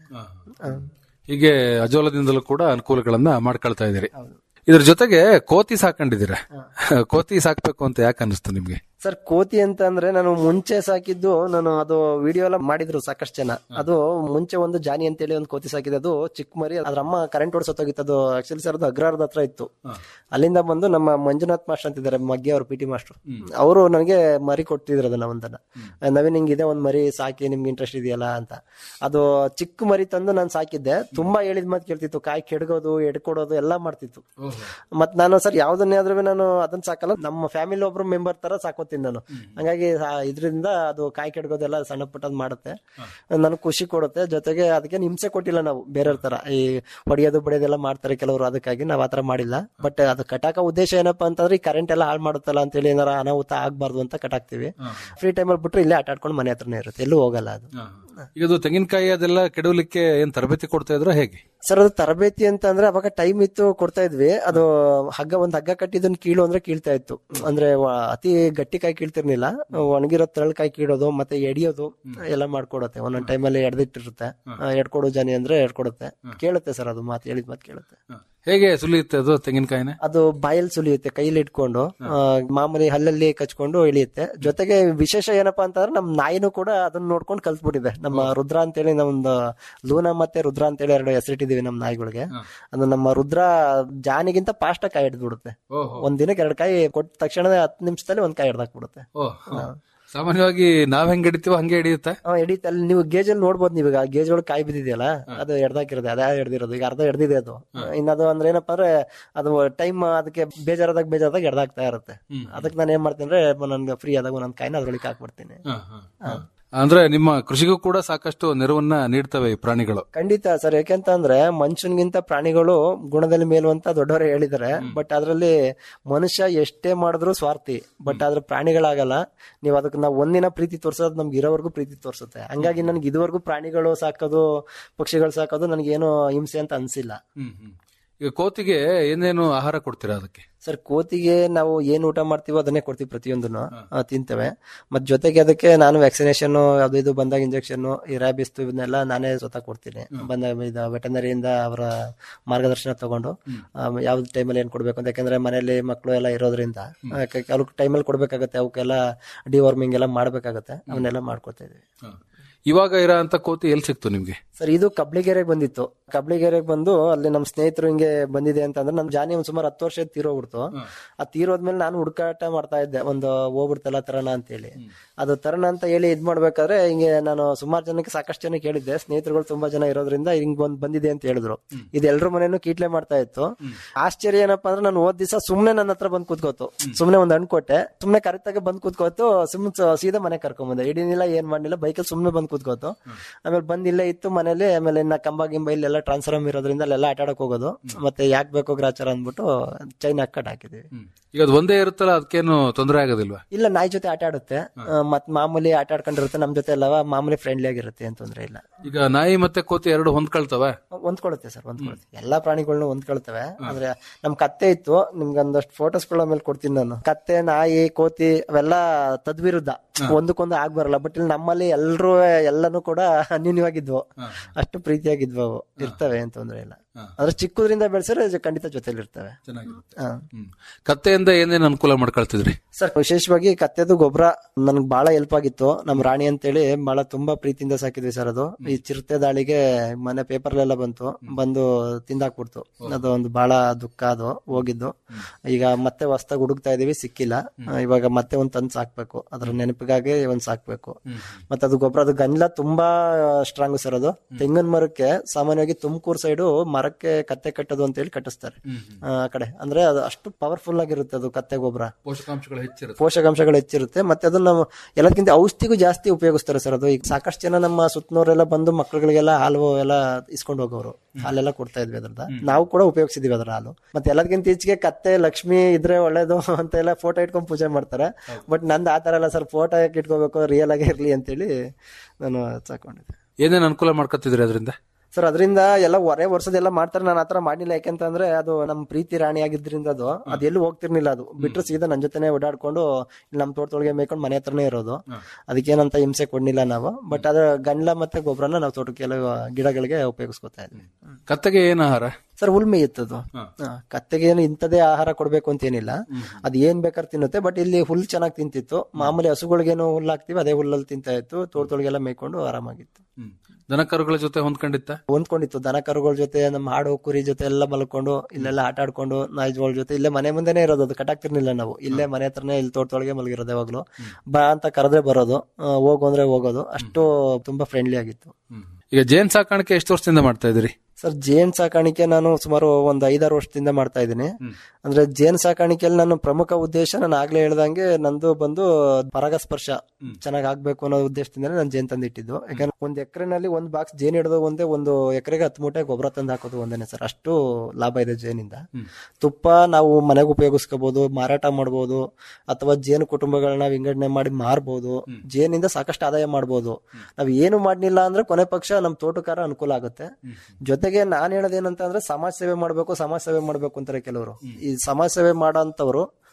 ಹೀಗೆ ಅಜೋಲದಿಂದಲೂ ಕೂಡ ಅನುಕೂಲಗಳನ್ನ ಮಾಡ್ಕೊಳ್ತಾ ಇದ್ದೀರಿ ಇದ್ರ ಜೊತೆಗೆ ಕೋತಿ ಸಾಕೊಂಡಿದ್ದೀರಾ ಕೋತಿ ಸಾಕ್ಬೇಕು ಅಂತ ಯಾಕೆ ಅನಿಸ್ತು ನಿಮ್ಗೆ ಸರ್ ಕೋತಿ ಅಂತ ಅಂದ್ರೆ ನಾನು ಮುಂಚೆ ಸಾಕಿದ್ದು ನಾನು ಅದು ವಿಡಿಯೋ ಎಲ್ಲ ಮಾಡಿದ್ರು ಸಾಕಷ್ಟು ಜನ ಅದು ಮುಂಚೆ ಒಂದು ಜಾನಿ ಅಂತೇಳಿ ಒಂದು ಕೋತಿ ಸಾಕಿದೆ ಅದು ಚಿಕ್ಕ ಮರಿ ಅದ್ರ ಅಮ್ಮ ಕರೆಂಟ್ ಹೊಡ್ಸೋತೋಗಿತ್ತು ಅದು ಆಕ್ಚುಲಿ ಸರ್ ಅದು ಅಗ್ರಹಾರದ ಹತ್ರ ಇತ್ತು ಅಲ್ಲಿಂದ ಬಂದು ನಮ್ಮ ಮಂಜುನಾಥ್ ಮಾಸ್ಟರ್ ಅಂತಿದ್ದಾರೆ ಮಗ್ಗೆ ಅವ್ರ ಪಿ ಟಿ ಮಾಸ್ಟರ್ ಅವರು ನನಗೆ ಮರಿ ಕೊಟ್ಟಿದ್ರು ಅದನ್ನ ಒಂದನ್ನ ನವೀನ್ ಹಿಂಗಿದೆ ಒಂದ್ ಮರಿ ಸಾಕಿ ನಿಮ್ಗೆ ಇಂಟ್ರೆಸ್ಟ್ ಇದೆಯಲ್ಲ ಅಂತ ಅದು ಚಿಕ್ಕ ಮರಿ ತಂದು ನಾನು ಸಾಕಿದ್ದೆ ತುಂಬಾ ಹೇಳಿದ ಮಾತು ಕೇಳ್ತಿತ್ತು ಕಾಯಿ ಕೆಡಗೋದು ಎಡ್ಕೊಡೋದು ಎಲ್ಲಾ ಮಾಡ್ತಿತ್ತು ಮತ್ ನಾನು ಸರ್ ಯಾವ್ದನ್ನೇ ಆದ್ರೂ ನಾನು ಅದನ್ನ ಸಾಕಲ್ಲ ನಮ್ಮ ಫ್ಯಾಮಿಲಿ ಒಬ್ರು ಮೆಂಬರ್ ತರ ಸಾಕೋತೀನಿ ನಾನು ಹಂಗಾಗಿ ಇದರಿಂದ ಅದು ಕಾಯಿ ಕೆಡಗೋದೆಲ್ಲ ಸಣ್ಣ ಪುಟ್ಟದ್ ಮಾಡುತ್ತೆ ನನಗೆ ಖುಷಿ ಕೊಡುತ್ತೆ ಜೊತೆಗೆ ಅದಕ್ಕೆ ಹಿಂಸೆ ಕೊಟ್ಟಿಲ್ಲ ನಾವು ಬೇರೆಯವ್ರ ತರ ಈ ಹೊಡೆಯೋದು ಬಡಿಯೋದೆಲ್ಲ ಮಾಡ್ತಾರೆ ಕೆಲವರು ಅದಕ್ಕಾಗಿ ನಾವ್ ಆತರ ಮಾಡಿಲ್ಲ ಬಟ್ ಅದು ಕಟಾಕ ಉದ್ದೇಶ ಏನಪ್ಪಾ ಅಂತಂದ್ರೆ ಈ ಕರೆಂಟ್ ಎಲ್ಲ ಹಾಳು ಮಾಡುತ್ತಲ್ಲ ಅಂತ ಹೇಳಿ ಏನಾರ ಅನಾಹುತ ಆಗ್ಬಾರ್ದು ಅಂತ ಕಟಾಕ್ತಿವಿ ಫ್ರೀ ಟೈಮಲ್ಲಿ ಬಿಟ್ರೆ ಇಲ್ಲೇ ಆಟ ಆಡ್ಕೊಂಡು ಮನೆ ಹತ್ರನೇ ಇರುತ್ತೆ ಎಲ್ಲೂ ಹೋಗಲ್ಲ ಅದು ಈಗ ಅದು ತೆಂಗಿನಕಾಯಿ ಅದೆಲ್ಲ ಕೆಡವಲಿಕ್ಕೆ ಏನ್ ತರಬೇತಿ ಕೊಡ್ತಾ ಇದ್ರ ಹೇಗೆ ಸರ್ ಅದು ತರಬೇತಿ ಅಂತ ಅಂದ್ರೆ ಅವಾಗ ಟೈಮ್ ಇತ್ತು ಕೊಡ್ತಾ ಇದ್ವಿ ಅದು ಹಗ್ಗ ಒಂದ್ ಹಗ್ಗ ಕಟ್ಟಿದ್ದನ್ ಕೀಳು ಅಂದ್ರೆ ಕೀಳ್ತಾ ಇತ್ತು ಅಂದ್ರೆ ವ- ಅತಿ ಗಟ್ಟಿ ಕಾಯಿ ಕೀಳ್ತಿರ್ಲಿಲ್ಲ ಒಣಗಿರೋ ತೆರಳ್ಕಾಯಿ ಕೀಳೋದು ಮತ್ತೆ ಎಡಿಯೋದು ಎಲ್ಲ ಮಾಡ್ಕೊಡತ್ತೆ ಒಂದೊಂದ್ ಟೈಮಲ್ಲಿ ಎಡ್ದಿಟ್ಟಿರುತ್ತೆ ಎಡ್ಕೊಡು ಜಾನಿ ಅಂದ್ರೆ ಎಡ್ಕೊಡುತ್ತೆ ಕೇಳುತ್ತೆ ಸರ್ ಅದು ಮಾತು ಹೇಳಿದ ಮಾತು ಕೇಳುತ್ತೆ ಹೇಗೆ ಸುಲಿಯುತ್ತೆ ಅದು ತೆಂಗಿನಕಾಯಿನ ಅದು ಬಾಯಲ್ಲಿ ಸುಲಿಯುತ್ತೆ ಕೈಲಿ ಇಟ್ಕೊಂಡು ಆ, ಮಾಮೂಲಿ ಹಲ್ಲಲ್ಲಿ ಕಚ್ಕೊಂಡು ಇಳಿಯುತ್ತೆ ಜೊತೆಗೆ ವಿಶೇಷ ಏನಪ್ಪಾ ಅಂತಂದ್ರೆ ನಮ್ ನಾಯಿನೂ ಕೂಡ ಅದನ್ನ ನೋಡ್ಕೊಂಡು ಕಲ್ತ್ಬಿಟ್ಟಿದೆ ನಮ್ಮ ರುದ್ರ ಅಂತೇಳಿ ನಮ್ದು ಲೂನಾ ಮತ್ತೆ ರುದ್ರ ಅಂತೇಳಿ ಎರಡು ಹೆಸರಿಟ್ಟಿದೀವಿ ನಮ್ಮ ನಾಯಿಗಳಿಗೆ ಅದು ನಮ್ಮ ರುದ್ರ ಜಾನಿಗಿಂತ ಫಾಸ್ಟ್ ಕಾಯಿ ಹಿಡಿದ್ಬಿಡುತ್ತೆ ಒಂದ್ ದಿನಕ್ಕೆ ಎರಡು ಕಾಯಿ ಕೊಟ್ಟ ತಕ್ಷಣ ಹತ್ತು ನಿಮಿಷದಲ್ಲಿ ಒಂದ್ ಕಾಯಿ ಹಿಡ್ದಾಕ್ಬಿಡುತ್ತೆ ಸಾಮಾನ್ಯವಾಗಿ ನಾವ್ ಹೆಂಗ್ ಹಿಡಿತೀವೋ ಹಂಗೆ ಹಿಡಿಯುತ್ತೆ ಹಾ ಹಿಡಿತ ಅಲ್ಲಿ ನೀವು ಗೇಜ್ ಅಲ್ಲಿ ನೋಡ್ಬೋದು ನೀವು ಈಗ ಗೇಜ್ ಒಳಗೆ ಕಾಯಿ ಬಿದ್ದಿದೆಯಲ್ಲ ಅದು ಎಡ್ದಾಕಿರೋದು ಅದೇ ಎಡ್ದಿರೋದು ಈಗ ಅರ್ಧ ಎಡ್ದಿದೆ ಅದು ಇನ್ನದು ಅಂದ್ರೆ ಏನಪ್ಪಾ ಅಂದ್ರೆ ಅದು ಟೈಮ್ ಅದಕ್ಕೆ ಬೇಜಾರಾದಾಗ ಬೇಜಾರಾದಾಗ ಎಡ್ದಾಗ್ತಾ ಇರುತ್ತೆ ಅದಕ್ಕೆ ನಾನು ಏನ್ ಮಾಡ್ತೀನಿ ಅಂದ್ರೆ ನನ್ಗೆ ಫ್ರೀ ಆದಾಗ ಒಂದೊಂದ್ ಕಾಯಿನ ಅದ್ರೊಳಗೆ ಹಾಕ್ಬಿಡ್ತೀನಿ ಅಂದ್ರೆ ನಿಮ್ಮ ಕೃಷಿಗೂ ಕೂಡ ಸಾಕಷ್ಟು ನೆರವನ್ನ ನೀಡ್ತವೆ ಈ ಪ್ರಾಣಿಗಳು ಖಂಡಿತ ಸರ್ ಯಾಕೆಂತ ಅಂದ್ರೆ ಮನುಷ್ಯನ್ಗಿಂತ ಪ್ರಾಣಿಗಳು ಗುಣದಲ್ಲಿ ಮೇಲು ಅಂತ ದೊಡ್ಡವರು ಹೇಳಿದ್ದಾರೆ ಬಟ್ ಅದ್ರಲ್ಲಿ ಮನುಷ್ಯ ಎಷ್ಟೇ ಮಾಡಿದ್ರು ಸ್ವಾರ್ಥಿ ಬಟ್ ಆದ್ರೆ ಪ್ರಾಣಿಗಳಾಗಲ್ಲ ನೀವು ಅದಕ್ಕೆ ನಾವು ಒಂದಿನ ಪ್ರೀತಿ ತೋರ್ಸೋದು ನಮ್ಗೆ ಇರೋವರೆಗೂ ಪ್ರೀತಿ ತೋರಿಸುತ್ತೆ ಹಂಗಾಗಿ ನನ್ಗೆ ಇದುವರೆಗೂ ಪ್ರಾಣಿಗಳು ಸಾಕೋದು ಪಕ್ಷಿಗಳು ಸಾಕೋದು ನನಗೇನು ಹಿಂಸೆ ಅಂತ ಅನ್ಸಿಲ್ಲ ಈಗ ಕೋತಿಗೆ ಏನೇನು ಆಹಾರ ಕೊಡ್ತೀರಾ ಅದಕ್ಕೆ ಸರ್ ಕೋತಿಗೆ ನಾವು ಏನ್ ಊಟ ಮಾಡ್ತೀವೋ ಅದನ್ನೇ ಕೊಡ್ತೀವಿ ಪ್ರತಿಯೊಂದನ್ನು ಆ, ತಿಂತೇವೆ ಮತ್ ಜೊತೆಗೆ ಅದಕ್ಕೆ ನಾನು ವ್ಯಾಕ್ಸಿನೇಷನ್ ಅದು ಇದು ಬಂದಾಗ ಇಂಜೆಕ್ಷನ್ ಈ ರ್ಯಾಬಿಸ್ ಇವನ್ನೆಲ್ಲ ನಾನೇ ಸ್ವತಃ ಕೊಡ್ತೀನಿ ಬಂದ ಇದು ವೆಟನರಿಯಿಂದ ಅವರ ಮಾರ್ಗದರ್ಶನ ತಗೊಂಡು ಯಾವ್ದು ಟೈಮಲ್ಲಿ ಏನ್ ಕೊಡ್ಬೇಕು ಅಂತ ಯಾಕಂದ್ರೆ ಮನೇಲಿ ಮಕ್ಕಳು ಎಲ್ಲ ಇರೋದ್ರಿಂದ ಕೆಲವು ಟೈಮಲ್ಲಿ ಕೊಡ್ಬೇಕಾಗತ್ತೆ ಅವಕ್ಕೆಲ್ಲ ಡಿವಾರ್ಮಿಂಗ್ ಎಲ್ಲ ಮಾಡ್ಬೇಕಾಗತ್ತೆ ಅವನ್ನೆಲ್ಲ ಮಾಡ್ಕೊತಾ ಇದೀವಿ ಇವಾಗ ಇರೋ ಅಂತ ಕೋತಿ ಎಲ್ಲಿ ಸಿಕ್ತು ನಿಮ್ಗೆ ಸರ್ ಇದು ಕಬ್ಳಿಗೆರೆಗೆ ಬಂದಿತ್ತು ಕಬ್ಳಿಗೆರೆಗೆ ಬಂದು ಅಲ್ಲಿ ನಮ್ಮ ಸ್ನೇಹಿತರು ಹಿಂಗೆ ಬಂದಿದೆ ಅಂತಂದ್ರೆ ನಮ್ ಜಾನಿ ಒಂದ್ ಸುಮಾರು ಹತ್ತು ವರ್ಷ ತೀರೋಗ್ಬಿಡ್ತು ಆ ತೀರೋದ್ಮೇಲೆ ನಾನು ಹುಡುಕಾಟ ಮಾಡ್ತಾ ಇದ್ದೆ ಒಂದು ಹೋಗ್ಬಿಡ್ತಲ್ಲ ತರಣ ಅಂತ ಹೇಳಿ ಅದು ತರಣ ಅಂತ ಹೇಳಿ ಇದ್ ಮಾಡ್ಬೇಕಾದ್ರೆ ಹಿಂಗೆ ನಾನು ಸುಮಾರು ಜನಕ್ಕೆ ಸಾಕಷ್ಟು ಜನಕ್ಕೆ ಹೇಳಿದ್ದೆ ಸ್ನೇಹಿತರುಗಳು ತುಂಬಾ ಜನ ಇರೋದ್ರಿಂದ ಹಿಂಗ್ ಬಂದ್ ಬಂದಿದೆ ಅಂತ ಹೇಳಿದ್ರು ಇದು ಎಲ್ರ ಮನೇನು ಕೀಟ್ಲೆ ಮಾಡ್ತಾ ಇತ್ತು ಆಶ್ಚರ್ಯ ಏನಪ್ಪಾ ಅಂದ್ರೆ ನಾನು ಓದ್ ದಿವಸ ಸುಮ್ನೆ ನನ್ನ ಹತ್ರ ಬಂದ್ ಕೂತ್ಕೋತು ಸುಮ್ನೆ ಒಂದ್ ಹಣ್ಣು ಕೊಟ್ಟೆ ಸುಮ್ನೆ ಕರೆಕ್ಟಾಗಿ ಬಂದ್ ಕೂತ್ಕೋತು ಸುಮ್ ಸೀದಾ ಮನೆ ಕರ್ಕೊಂಬಂದೆ ಇಡೀನಿಲ್ಲ ಏನ್ ಮಾಡ್ಲಿಲ್ಲ ಬೈಕಲ್ಲಿ ಸುಮ್ನೆ ಬಂದ್ ಕೂತ್ಕೋತು ಆಮೇಲೆ ಬಂದ್ ಇಲ್ಲೇ ಇತ್ತು ಮನೇಲಿ ಆಮೇಲೆ ಇನ್ನ ಕಂಬ ಗಿಂಬ ಇಲ್ಲೆಲ್ಲ ಟ್ರಾನ್ಸ್ಫಾರ್ಮ್ ಇರೋದ್ರಿಂದ ಅಲ್ಲೆಲ್ಲ ಆಟ ಆಡಕ್ ಹೋಗೋದು ಮತ್ತೆ ಯಾಕೆ ಬೇಕು ಗ್ರಾಚಾರ ಅಂದ್ಬಿಟ್ಟು ಚೈನ್ ಹಾಕಟ್ ಹಾಕಿದೀವಿ ಈಗ ಅದು ಒಂದೇ ಇರುತ್ತಲ್ಲ ಅದಕ್ಕೇನು ತೊಂದರೆ ಆಗೋದಿಲ್ವಾ ಇಲ್ಲ ನಾಯಿ ಜೊತೆ ಆಟ ಆಡುತ್ತೆ ಆ, ಮತ್ ಮಾಮೂಲಿ ಆಟ ಆಡ್ಕೊಂಡಿರುತ್ತೆ ನಮ್ ಜೊತೆ ಎಲ್ಲವ ಮಾಮೂಲಿ ಫ್ರೆಂಡ್ಲಿ ಆಗಿರುತ್ತೆ ಏನ್ ತೊಂದ್ರೆ ಇಲ್ಲ ಈಗ ನಾಯಿ ಮತ್ತೆ ಕೋತಿ ಎರಡು ಹೊಂದ್ಕೊಳ್ತವೆ ಹೊಂದ್ಕೊಳುತ್ತೆ ಸರ್ ಹೊಂದ್ಕೊಳುತ್ತೆ ಎಲ್ಲಾ ಪ್ರಾಣಿಗಳನ್ನ ಹೊಂದ್ಕೊಳ್ತವೆ ಅಂದ್ರೆ ನಮ್ ಕತ್ತೆ ಇತ್ತು ನಿಮ್ಗೆ ಒಂದಷ್ಟು ಫೋಟೋಸ್ಗಳ ಮೇಲೆ ಕೊಡ್ತೀನಿ ನಾನು ಕತ್ತೆ ನಾಯಿ ಕೋತಿ ಅವೆಲ್ಲ ತದ್ವಿರುದ್ಧ ಒಂದಕ್ಕೊಂದು ಆಗ್ ಬರಲ್ಲ ಬಟ್ ಇಲ್ಲಿ ನಮ್ಮಲ್ಲಿ ಎಲ್ರೂ ಎಲ್ಲಾನು ಕೂಡ ಅನ್ಯೂನ್ಯವಾಗಿದ್ವು ಅಷ್ಟು ಪ್ರೀತಿಯಾಗಿದ್ವು ಅವು ಇರ್ತವೆ ಏನ್ ತೊಂದ್ರೆ ಇಲ್ಲ ಅಂದ್ರೆ ಚಿಕ್ಕದ್ರಿಂದ ಬೆಳೆಸಿದ್ರೆ ಖಂಡಿತ ಜೊತೆಲಿ ಇರ್ತವೆ ಹಾ. ಹ್ಮ್. ಕತ್ತೆಯಿಂದ ಏನೇನ್ ಅನುಕೂಲ ಮಾಡ್ಕೊಳ್ತಿದ್ರಿ ಸರ್ ವಿಶೇಷವಾಗಿ ಕತ್ತೆದು ಗೊಬ್ಬರ ನನ್ಗೆ ಬಹಳ ಹೆಲ್ಪ್ ಆಗಿತ್ತು ನಮ್ ರಾಣಿ ಅಂತೇಳಿ ಬಹಳ ತುಂಬಾ ಪ್ರೀತಿಯಿಂದ ಸಾಕಿದ್ವಿ ಸರ್ ಅದು ಈ ಚಿರತೆ ದಾಳಿಗೆ ಮನೆ ಪೇಪರ್ಲೆಲ್ಲ ಬಂತು ಬಂದು ತಿಂದಾಕ್ಬಿಡ್ತು ಅದು ಒಂದು ಬಹಳ ದುಃಖ ಅದು ಹೋಗಿದ್ದು ಈಗ ಮತ್ತೆ ಹೊಸ್ದಾಗಿ ಹುಡುಕ್ತಾ ಇದೀವಿ ಸಿಕ್ಕಿಲ್ಲ ಆ, ಇವಾಗ ಮತ್ತೆ ಒಂದ್ ತಂದ್ ಸಾಕ್ಬೇಕು ಅದ್ರ ನೆನಪಿಗಾಗಿ ಒಂದ್ ಸಾಕ್ಬೇಕು ಮತ್ತೆ ಅದು ಗೊಬ್ಬರ ಅದು ಗಂಜಲ ತುಂಬಾ ಸ್ಟ್ರಾಂಗ್ ಸರ್ ಅದು ತೆಂಗಿನ ಮರಕ್ಕೆ ಸಾಮಾನ್ಯವಾಗಿ ತುಮಕೂರು ಸೈಡು ಮರಕ್ಕೆ ಕತ್ತೆ ಕಟ್ಟೋದು ಅಂತ ಹೇಳಿ ಕಟ್ಟಿಸ್ತಾರೆ ಆ ಆ ಕಡೆ ಅಂದ್ರೆ ಅದು ಅಷ್ಟು ಪವರ್ಫುಲ್ ಆಗಿರುತ್ತೆ ಅದು ಕತ್ತೆ ಗೊಬ್ಬರ ಪೋಷಕಾಂಶಗಳು ಹೆಚ್ಚಿರುತ್ತೆ ಪೋಷಕಾಂಶಗಳು ಹೆಚ್ಚಿರುತ್ತೆ ಮತ್ತೆ ಅದನ್ನ ನಾವು ಎಲ್ಲದಕ್ಕಿಂತ ಔಷಧಿಗೂ ಜಾಸ್ತಿ ಉಪಯೋಗಿಸ್ತಾರೆ ಸರ್ ಅದು ಈಗ ಸಾಕಷ್ಟು ಜನ ನಮ್ಮ ಸುತ್ತನವರೆಲ್ಲ ಬಂದು ಮಕ್ಕಳುಗಳಿಗೆಲ್ಲ ಹಾಲು ಎಲ್ಲ ಇಸ್ಕೊಂಡು ಹೋಗೋರು ಹಾಲೆಲ್ಲ ಕೊಡ್ತಾ ಇದ್ವಿ ಅದ್ರದ ನಾವು ಕೂಡ ಉಪಯೋಗಿಸಿದ್ವಿ ಅದ್ರ ಹಾಲು ಮತ್ತೆ ಎಲ್ಲದಕ್ಕಿಂತ ಈಚೆಗೆ ಕತ್ತೆ ಲಕ್ಷ್ಮಿ ಇದ್ರೆ ಒಳ್ಳೇದು ಅಂತ ಎಲ್ಲ ಫೋಟೋ ಇಟ್ಕೊಂಡು ಪೂಜೆ ಮಾಡ್ತಾರೆ ಬಟ್ ನಂದು ಆ ತರ ಎಲ್ಲ ಸರ್ ಫೋಟೋ ಯಾಕೆ ಇಟ್ಕೋಬೇಕು ರಿಯಲ್ ಆಗಿ ಇರ್ಲಿ ಅಂತೇಳಿ ನಾನು ಸಾಕೊಂಡಿದ್ದೆ ಏನೇನ್ ಅನುಕೂಲ ಮಾಡ್ಕೊತಿದ್ರಿ ಅದರಿಂದ ಸರ್ ಅದರಿಂದ ಎಲ್ಲ ಹೊರೆ ವರ್ಷದೆಲ್ಲ ಮಾಡ್ತಾರೆ ನಾನು ಆತರ ಮಾಡಿಲ್ಲ ಯಾಕೆಂತಂದ್ರೆ ಅದು ನಮ್ ಪ್ರೀತಿ ರಾಣಿ ಆಗಿದ್ರಿಂದ ಅದು ಅದೆಲ್ಲೂ ಹೋಗ್ತಿರ್ಲಿಲ್ಲ ಅದು ಬಿಟ್ರೆ ಸೀದಾ ನನ್ ಜೊತೆನೆ ಓಡಾಡ್ಕೊಂಡು ಇಲ್ಲಿ ನಮ್ ತೋಟದೊಳಗೆ ಮೇಯ್ಕೊಂಡು ಮನೆ ಹತ್ರನೇ ಇರೋದು ಅದಕ್ಕೇನಂತ ಹಿಂಸೆ ಕೊಡ್ಲಿಲ್ಲ ನಾವು ಬಟ್ ಅದ್ರ ಗಂಡ್ಲ ಮತ್ತೆ ಗೊಬ್ಬರನ ನಾವು ತೋಟಕ್ಕೆಲ್ಲ ಗಿಡಗಳಿಗೆ ಉಪಯೋಗಿಸ್ಕೊತಾ ಇದ್ವಿ ಕತ್ತೆಗೆ ಏನ್ ಆಹಾರ ಸರ್ ಹುಲ್ ಮೇಯುತ್ತದು ಹಾ, ಕತ್ತೆಗೆ ಏನು ಇಂಥದೇ ಆಹಾರ ಕೊಡ್ಬೇಕು ಅಂತ ಏನಿಲ್ಲ ಅದ್ ಏನ್ ಬೇಕಾದ್ರೆ ತಿನ್ನುತ್ತೆ ಬಟ್ ಇಲ್ಲಿ ಹುಲ್ ಚೆನ್ನಾಗಿ ತಿಂತಿತ್ತು ಮಾಮೂಲಿ ಹಸುಗಳಿಗೇನು ಹುಲ್ ಹಾಕ್ತಿವಿ ಅದೇ ಹುಲ್ಲಲ್ಲಿ ತಿಂತಾ ಇತ್ತು ತೋಟದೊಳಗೆಲ್ಲ ಮೇಯ್ಕೊಂಡು ಆರಾಮಾಗಿತ್ತು ದನ ಕರುಗಳ ಜೊತೆ ಹೊಂದ್ಕೊಂಡಿತ್ತ ಹೊಂದ್ಕೊಂಡಿತ್ತು ದನ ಕರುಗಳ ಜೊತೆ ನಮ್ಮ ಹಾಡು ಕುರಿ ಜೊತೆ ಎಲ್ಲ ಮಲ್ಕೊಂಡು ಇಲ್ಲೆಲ್ಲ ಆಟ ಆಡ್ಕೊಂಡು ನಾಯಿಗಳ ಜೊತೆ ಇಲ್ಲೇ ಮನೆ ಮುಂದೆನೆ ಇರೋದು ಅದು ಕಟ್ಟಾಕ್ತಿರ್ಲಿಲ್ಲ ನಾವು ಇಲ್ಲೇ ಮನೆ ಹತ್ರನೇ ಇಲ್ಲಿ ತೋಟದೊಳಗೆ ಮಲಗಿರೋದು ಯಾವಾಗ್ಲೂ ಬಾ ಅಂತ ಕರೆದ್ರೆ ಬರೋದು ಆ, ಹೋಗು ಅಂದ್ರೆ ಹೋಗೋದು ಅಷ್ಟು ತುಂಬಾ ಫ್ರೆಂಡ್ಲಿ ಆಗಿತ್ತು ಈಗ ಜೇನ್ ಸಾಕಾಣಿಕೆ ಎಷ್ಟು ವರ್ಷದಿಂದ ಮಾಡ್ತಾ ಇದ್ರಿ ಸರ್ ಜೇನ್ ಸಾಕಾಣಿಕೆ ನಾನು ಸುಮಾರು ಒಂದು ಐದಾರು ವರ್ಷದಿಂದ ಮಾಡ್ತಾ ಇದ್ದೀನಿ ಅಂದ್ರೆ ಜೇನ್ ಸಾಕಾಣಿಕೆಯಲ್ಲಿ ನಾನು ಪ್ರಮುಖ ಉದ್ದೇಶ ನಾನು ಆಗ್ಲೇ ಹೇಳ್ದಂಗೆ ನಂದು ಬಂದು ಪರಾಗಸ್ಪರ್ಶ ಚೆನ್ನಾಗ್ ಆಗ್ಬೇಕು ಅನ್ನೋ ಉದ್ದೇಶದಿಂದ ನಾನು ಜೇನ್ ತಂದಿಟ್ಟಿದ್ದು ಯಾಕಂದ್ರೆ ಒಂದ್ ಎಕರೆನಲ್ಲಿ ಒಂದ್ ಬಾಕ್ಸ್ ಜೇನ್ ಹಿಡಿದು ಒಂದೇ ಒಂದು ಎಕರೆಗೆ ಹತ್ತು ಮೂಟೆ ಗೊಬ್ಬರ ತಂದು ಹಾಕೋದು ಒಂದೇನೆ ಸರ್ ಅಷ್ಟು ಲಾಭ ಇದೆ ಜೇನಿಂದ ತುಪ್ಪ ನಾವು ಮನೆಗೆ ಉಪಯೋಗಿಸ್ಕೋಬಹುದು ಮಾರಾಟ ಮಾಡಬಹುದು ಅಥವಾ ಜೇನು ಕುಟುಂಬಗಳನ್ನ ವಿಂಗಡಣೆ ಮಾಡಿ ಮಾರ್ಬೋದು ಜೇನಿಂದ ಸಾಕಷ್ಟು ಆದಾಯ ಮಾಡಬಹುದು ನಾವ್ ಏನು ಮಾಡ್ಲಿಲ್ಲ ಅಂದ್ರೆ ಕೊನೆ ಪಕ್ಷ ನಮ್ ತೋಟಕಾರ ಅನುಕೂಲ ಆಗುತ್ತೆ ಜೊತೆಗೆ ನಾನ್ ಹೇಳೋದೇನಂತ ಅಂದ್ರೆ ಸಮಾಜ ಸೇವೆ ಮಾಡ್ಬೇಕು ಸಮಾಜ ಸೇವೆ ಮಾಡ್ಬೇಕು ಅಂತಾರೆ ಕೆಲವರು ಈ ಸಮಾಜ ಸೇವೆ ಮಾಡೋಂಥವ್ರು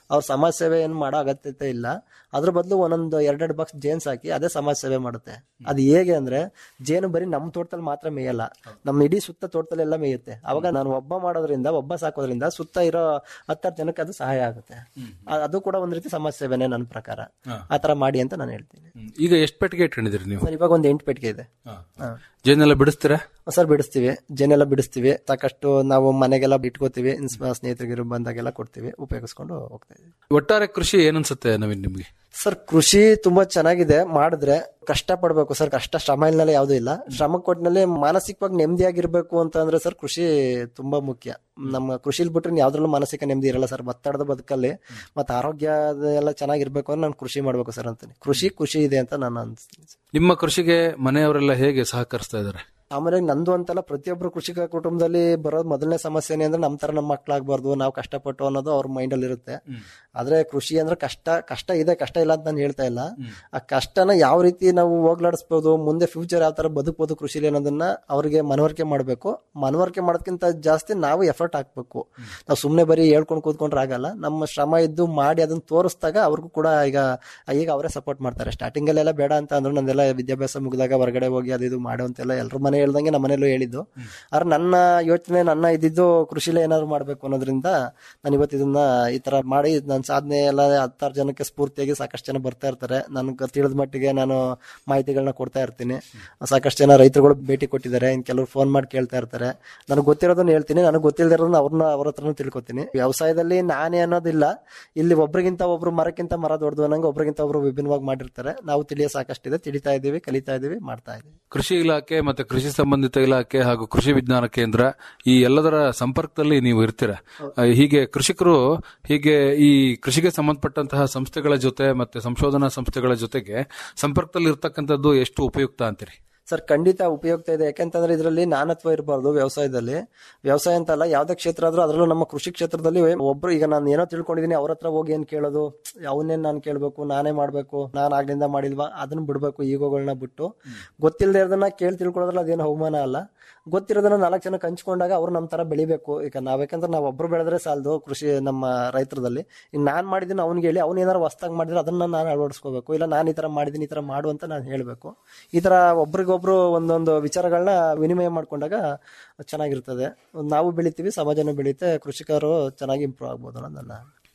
ಅವ್ರ ಸಮಾಜ ಸೇವೆ ಏನು ಮಾಡೋ ಅಗತ್ಯತೆ ಇಲ್ಲ ಅದ್ರ ಬದಲು ಒಂದೊಂದು ಎರಡೆರಡು ಬಾಕ್ಸ್ ಜೇನ್ಸ್ ಹಾಕಿ ಅದೇ ಸಮಾಜ ಸೇವೆ ಮಾಡುತ್ತೆ ಅದು ಹೇಗೆ ಅಂದ್ರೆ ಜೇನು ಬರೀ ನಮ್ಮ ತೋಟದಲ್ಲಿ ಮಾತ್ರ ಮೇಯಲ್ಲ ನಮ್ಮ ಇಡೀ ಸುತ್ತ ತೋಟದಲ್ಲಿ ಎಲ್ಲ ಮೇಯುತ್ತೆ ಅವಾಗ ನಾನು ಒಬ್ಬ ಮಾಡೋದ್ರಿಂದ ಒಬ್ಬ ಸಾಕೋದ್ರಿಂದ ಸುತ್ತ ಇರೋ ಹತ್ತಾರು ಜನಕ್ಕೆ ಅದು ಸಹಾಯ ಆಗುತ್ತೆ ಅ- ಅದು ಕೂಡ ಒಂದ್ ರೀತಿ ಸಮಾಜ ಸೇವೆನೇ ನನ್ನ ಪ್ರಕಾರ ಆ ತರ ಮಾಡಿ ಅಂತ ನಾನು ಹೇಳ್ತೀನಿ ಹ್ಮ್. ಈಗ ಎಷ್ಟು ಪೆಟ್ಟಿಗೆ ಇಟ್ಕೊಂಡಿದ್ದೀರಿ ನೀವು ಸರ್ ಇವಾಗ ಒಂದು ಎಂಟು ಪೆಟ್ಟಿಗೆ ಇದೆ ಹಾ. ಜೇನೆಲ್ಲ ಬಿಡಿಸ್ತೀರಾ ಸರ್ ಬಿಡಿಸ್ತೀವಿ ಜೇನೆಲ್ಲ ಬಿಡಿಸ್ತೀವಿ ಸಾಕಷ್ಟು ನಾವು ಮನೆಗೆಲ್ಲ ಇಟ್ಕೋತೀವಿ ಇನ್ಸ್- ಸ್ನೇಹಿತರಿಗಿರು ಬಂದಾಗೆಲ್ಲ ಕೊಡ್ತೀವಿ ಉಪಯೋಗಿಸ್ಕೊಂಡು ಹೋಗ್ತಾ ಇದೀವಿ ಒಟ್ಟಾರೆ ಕೃಷಿ ಏನನ್ಸುತ್ತೆ ನವೀನ್ ನಿಮ್ಗೆ ಸರ್ ಕೃಷಿ ತುಂಬಾ ಚೆನ್ನಾಗಿದೆ ಮಾಡಿದ್ರೆ ಕಷ್ಟ ಪಡ್ಬೇಕು ಸರ್ ಕಷ್ಟ ಶ್ರಮ ಇಲ್ನಲ್ಲ ಯಾವ್ದು ಇಲ್ಲ ಶ್ರಮ ಕೊಟ್ಟಿನಲ್ಲಿ ಮಾನಸಿಕವಾಗಿ ನೆಮ್ಮದಿಯಾಗಿರ್ಬೇಕು ಅಂತ ಅಂದ್ರೆ ಸರ್ ಕೃಷಿ ತುಂಬಾ ಮುಖ್ಯ ನಮ್ಮ ಕೃಷಿಲ್ ಬಿಟ್ರೆ ಯಾವ್ದ್ರಲ್ಲೂ ಮಾನಸಿಕ ನೆಮ್ಮದಿ ಇರಲ್ಲ ಸರ್ ಒತ್ತಡದ ಬದುಕಲ್ಲಿ ಮತ್ತೆ ಆರೋಗ್ಯ ಎಲ್ಲ ಚೆನ್ನಾಗಿರ್ಬೇಕು ಅಂದ್ರೆ ನಾನು ಕೃಷಿ ಮಾಡ್ಬೇಕು ಸರ್ ಅಂತೀನಿ ಕೃಷಿ ಖುಷಿ ಇದೆ ಅಂತ ನಾನು ಅನ್ಸ್ತೀನಿ ಸರ್. ನಿಮ್ಮ ಕೃಷಿಗೆ ಮನೆಯವರೆಲ್ಲ ಹೇಗೆ ಸಹಕರಿಸ್ತಾ ಇದ್ದಾರೆ ಆಮೇಲೆ ನಂದು ಅಂತಲ್ಲ ಪ್ರತಿಯೊಬ್ಬರು ಕೃಷಿಕ ಕುಟುಂಬದಲ್ಲಿ ಬರೋದು ಮೊದಲನೇ ಸಮಸ್ಯೆ ಏನೇ ಅಂದ್ರೆ ನಮ್ಮ ತರ ನಮ್ಮ ಮಕ್ಕಳಾಗಬಾರ್ದು ನಾವು ಕಷ್ಟಪಟ್ಟು ಅನ್ನೋದು ಅವ್ರ ಮೈಂಡ್ ಅಲ್ಲಿ ಇರುತ್ತೆ ಆದ್ರೆ ಕೃಷಿ ಅಂದ್ರೆ ಕಷ್ಟ ಕಷ್ಟ ಇದೆ ಕಷ್ಟ ಇಲ್ಲ ಅಂತ ನಾನು ಹೇಳ್ತಾ ಇಲ್ಲ ಆ ಕಷ್ಟನ ಯಾವ ರೀತಿ ನಾವು ಹೋಗ್ಲಾಡಿಸ್ಬೋದು ಮುಂದೆ ಫ್ಯೂಚರ್ ಯಾವ ತರ ಬದುಕಬಹುದು ಕೃಷಿಲಿ ಅನ್ನೋದನ್ನ ಅವ್ರಿಗೆ ಮನವರಿಕೆ ಮಾಡಬೇಕು ಮನವರಿಕೆ ಮಾಡೋದಕ್ಕಿಂತ ಜಾಸ್ತಿ ನಾವು ಎಫರ್ಟ್ ಹಾಕ್ಬೇಕು ನಾವು ಸುಮ್ಮನೆ ಬರೀ ಹೇಳ್ಕೊಂಡು ಕೂತ್ಕೊಂಡ್ರೆ ಆಗಲ್ಲ ನಮ್ಮ ಶ್ರಮ ಇದ್ದು ಮಾಡಿ ಅದನ್ನ ತೋರಿಸಿದಾಗ ಅವ್ರಿಗೂ ಕೂಡ ಈಗ ಈಗ ಅವರೇ ಸಪೋರ್ಟ್ ಮಾಡ್ತಾರೆ ಸ್ಟಾರ್ಟಿಂಗ್ ಅಲ್ಲೆಲ್ಲ ಬೇಡ ಅಂತ ಅಂದ್ರು ನಂದೆಲ್ಲ ವಿದ್ಯಾಭ್ಯಾಸ ಮುಗಿದಾಗ ಹೊರಗಡೆ ಹೋಗಿ ಅದು ಇದು ಮಾಡು ಅಂತೆಲ್ಲ ಎಲ್ಲರೂ ಮನೆ ಹೇಳ್ದಂಗೆ ನಮ್ಮ ಮನೇಲೂ ಹೇಳಿದ್ದು ಆದ್ರೆ ನನ್ನ ಯೋಚನೆ ನನ್ನ ಇದ್ದಿದ್ದು ಕೃಷಿಲೇ ಏನಾದ್ರು ಮಾಡ್ಬೇಕು ಅನ್ನೋದ್ರಿಂದ ನಾನು ಇವತ್ತು ಇದನ್ನ ಈ ತರ ಮಾಡಿ ನನ್ನ ಸಾಧನೆ ಎಲ್ಲ ಹತ್ತಾರು ಜನಕ್ಕೆ ಸ್ಫೂರ್ತಿಯಾಗಿ ಸಾಕಷ್ಟು ಜನ ಬರ್ತಾ ಇರ್ತಾರೆ ನನ್ಗೆ ತಿಳಿದ ಮಟ್ಟಿಗೆ ನಾನು ಮಾಹಿತಿಗಳನ್ನ ಕೊಡ್ತಾ ಇರ್ತೀನಿ ಸಾಕಷ್ಟು ಜನ ರೈತರುಗಳು ಭೇಟಿ ಕೊಟ್ಟಿದ್ದಾರೆ ಇನ್ ಕೆಲವರು ಫೋನ್ ಮಾಡಿ ಕೇಳ್ತಾ ಇರ್ತಾರೆ ನನಗೆ ಗೊತ್ತಿರೋದನ್ನ ಹೇಳ್ತೀನಿ ನನಗೆ ಗೊತ್ತಿಲ್ಲದಿರೋದನ್ನ ಅವ್ರನ್ನ ಅವ್ರ ಹತ್ರನೂ ತಿಳ್ಕೊತೀನಿ ವ್ಯವಸಾಯದಲ್ಲಿ ನಾನೇ ಅನ್ನೋದಿಲ್ಲ ಇಲ್ಲಿ ಒಬ್ರಿಗಿಂತ ಒಬ್ರು ಮರಕ್ಕಿಂತ ಮರ ದೊಡ್ಡದು ಅನ್ನಂಗೆ ಒಬ್ರಿಗಿಂತ ಒಬ್ರು ವಿಭಿನ್ನವಾಗಿ ಮಾಡಿರ್ತಾರೆ ನಾವು ತಿಳಿಯೋ ಸಾಕಷ್ಟಿದೆ ತಿಳಿತಾ ಇದೀವಿ ಕಲಿತಾ ಇದೀವಿ ಮಾಡ್ತಾ ಇದೀವಿ ಕೃಷಿ ಇಲಾಖೆ ಮತ್ತೆ ಕೃಷಿ ಸಂಬಂಧಿತ ಇಲಾಖೆ ಹಾಗೂ ಕೃಷಿ ವಿಜ್ಞಾನ ಕೇಂದ್ರ ಈ ಎಲ್ಲದರ ಸಂಪರ್ಕದಲ್ಲಿ ನೀವು ಇರ್ತೀರಾ ಆ, ಹೀಗೆ ಕೃಷಿಕರು ಹೀಗೆ ಈ ಕೃಷಿಗೆ ಸಂಬಂಧಪಟ್ಟಂತಹ ಸಂಸ್ಥೆಗಳ ಜೊತೆ ಮತ್ತೆ ಸಂಶೋಧನಾ ಸಂಸ್ಥೆಗಳ ಜೊತೆಗೆ ಸಂಪರ್ಕದಲ್ಲಿ ಇರ್ತಕ್ಕಂಥದ್ದು ಎಷ್ಟು ಉಪಯುಕ್ತ ಅಂತೀರಿ ಸರ್ ಖಂಡಿತ ಉಪಯುಕ್ತ ಇದೆ ಯಾಕೆಂತಂದ್ರೆ ಇದರಲ್ಲಿ ನಾನತ್ವ ಇರಬಾರ್ದು ವ್ಯವಸಾಯದಲ್ಲಿ ವ್ಯವಸಾಯ ಅಂತಲ್ಲ ಯಾವ್ದೇ ಕ್ಷೇತ್ರ ಆದ್ರೂ ಅದರಲ್ಲೂ ನಮ್ಮ ಕೃಷಿ ಕ್ಷೇತ್ರದಲ್ಲಿ ಒಬ್ರು ಈಗ ನಾನು ಏನೋ ತಿಳ್ಕೊಂಡಿದೀನಿ ಅವ್ರ ಹತ್ರ ಹೋಗಿ ಏನ್ ಕೇಳೋದು ಅವನ್ನೇನ್ ನಾನು ಕೇಳ್ಬೇಕು ನಾನೇ ಮಾಡ್ಬೇಕು ನಾನು ಆಗ್ಲಿಂದ ಮಾಡಿಲ್ವಾ ಅದನ್ನ ಬಿಡ್ಬೇಕು ಈಗೋಗಳನ್ನ ಬಿಟ್ಟು ಗೊತ್ತಿಲ್ಲದೆ ಇರೋದನ್ನ ಕೇಳಿ ತಿಳ್ಕೊಳ್ಳೋದ್ರಲ್ಲಿ ಅದೇನು ಅವಮಾನ ಅಲ್ಲ ಗೊತ್ತಿರೋದನ್ನ ನಾಲ್ಕು ಜನಕ್ಕೆ ಹಂಚ್ಕೊಂಡಾಗ ಅವ್ರು ನಮ್ಮ ತರ ಬೆಳಿಬೇಕು ಈಗ ನಾವ್ ಯಾಕಂದ್ರೆ ನಾವು ಒಬ್ರು ಬೆಳೆದ್ರೆ ಸಾಲದು ಕೃಷಿ ನಮ್ಮ ರೈತರದಲ್ಲಿ ಈಗ ನಾನ್ ಮಾಡಿದ್ದೀನಿ ಅವ್ನಿಗೆ ಹೇಳಿ ಅವ್ನು ಏನಾರು ಹೊಸ್ದಾಗಿ ಮಾಡಿದ್ರೆ ಅದನ್ನ ನಾನು ಅಳವಡಿಸ್ಕೋಬೇಕು ಇಲ್ಲ ನಾನು ಈ ತರ ಮಾಡಿದ್ದೀನಿ ಈ ತರ ಮಾಡು ಅಂತ ನಾನು ಹೇಳ್ಬೇಕು ಈ ತರ ಒಬ್ರಿಗೊಬ್ರು ಒಂದೊಂದು ವಿಚಾರಗಳನ್ನ ವಿನಿಮಯ ಮಾಡ್ಕೊಂಡಾಗ ಚೆನ್ನಾಗಿರ್ತದೆ ನಾವು ಬೆಳಿತೀವಿ ಸಮಾಜನೂ ಬೆಳೀತೆ ಕೃಷಿಕರು ಚೆನ್ನಾಗಿ ಇಂಪ್ರೂವ್ ಆಗ್ಬೋದು ಅನ್ನೋದು ನನ್ನ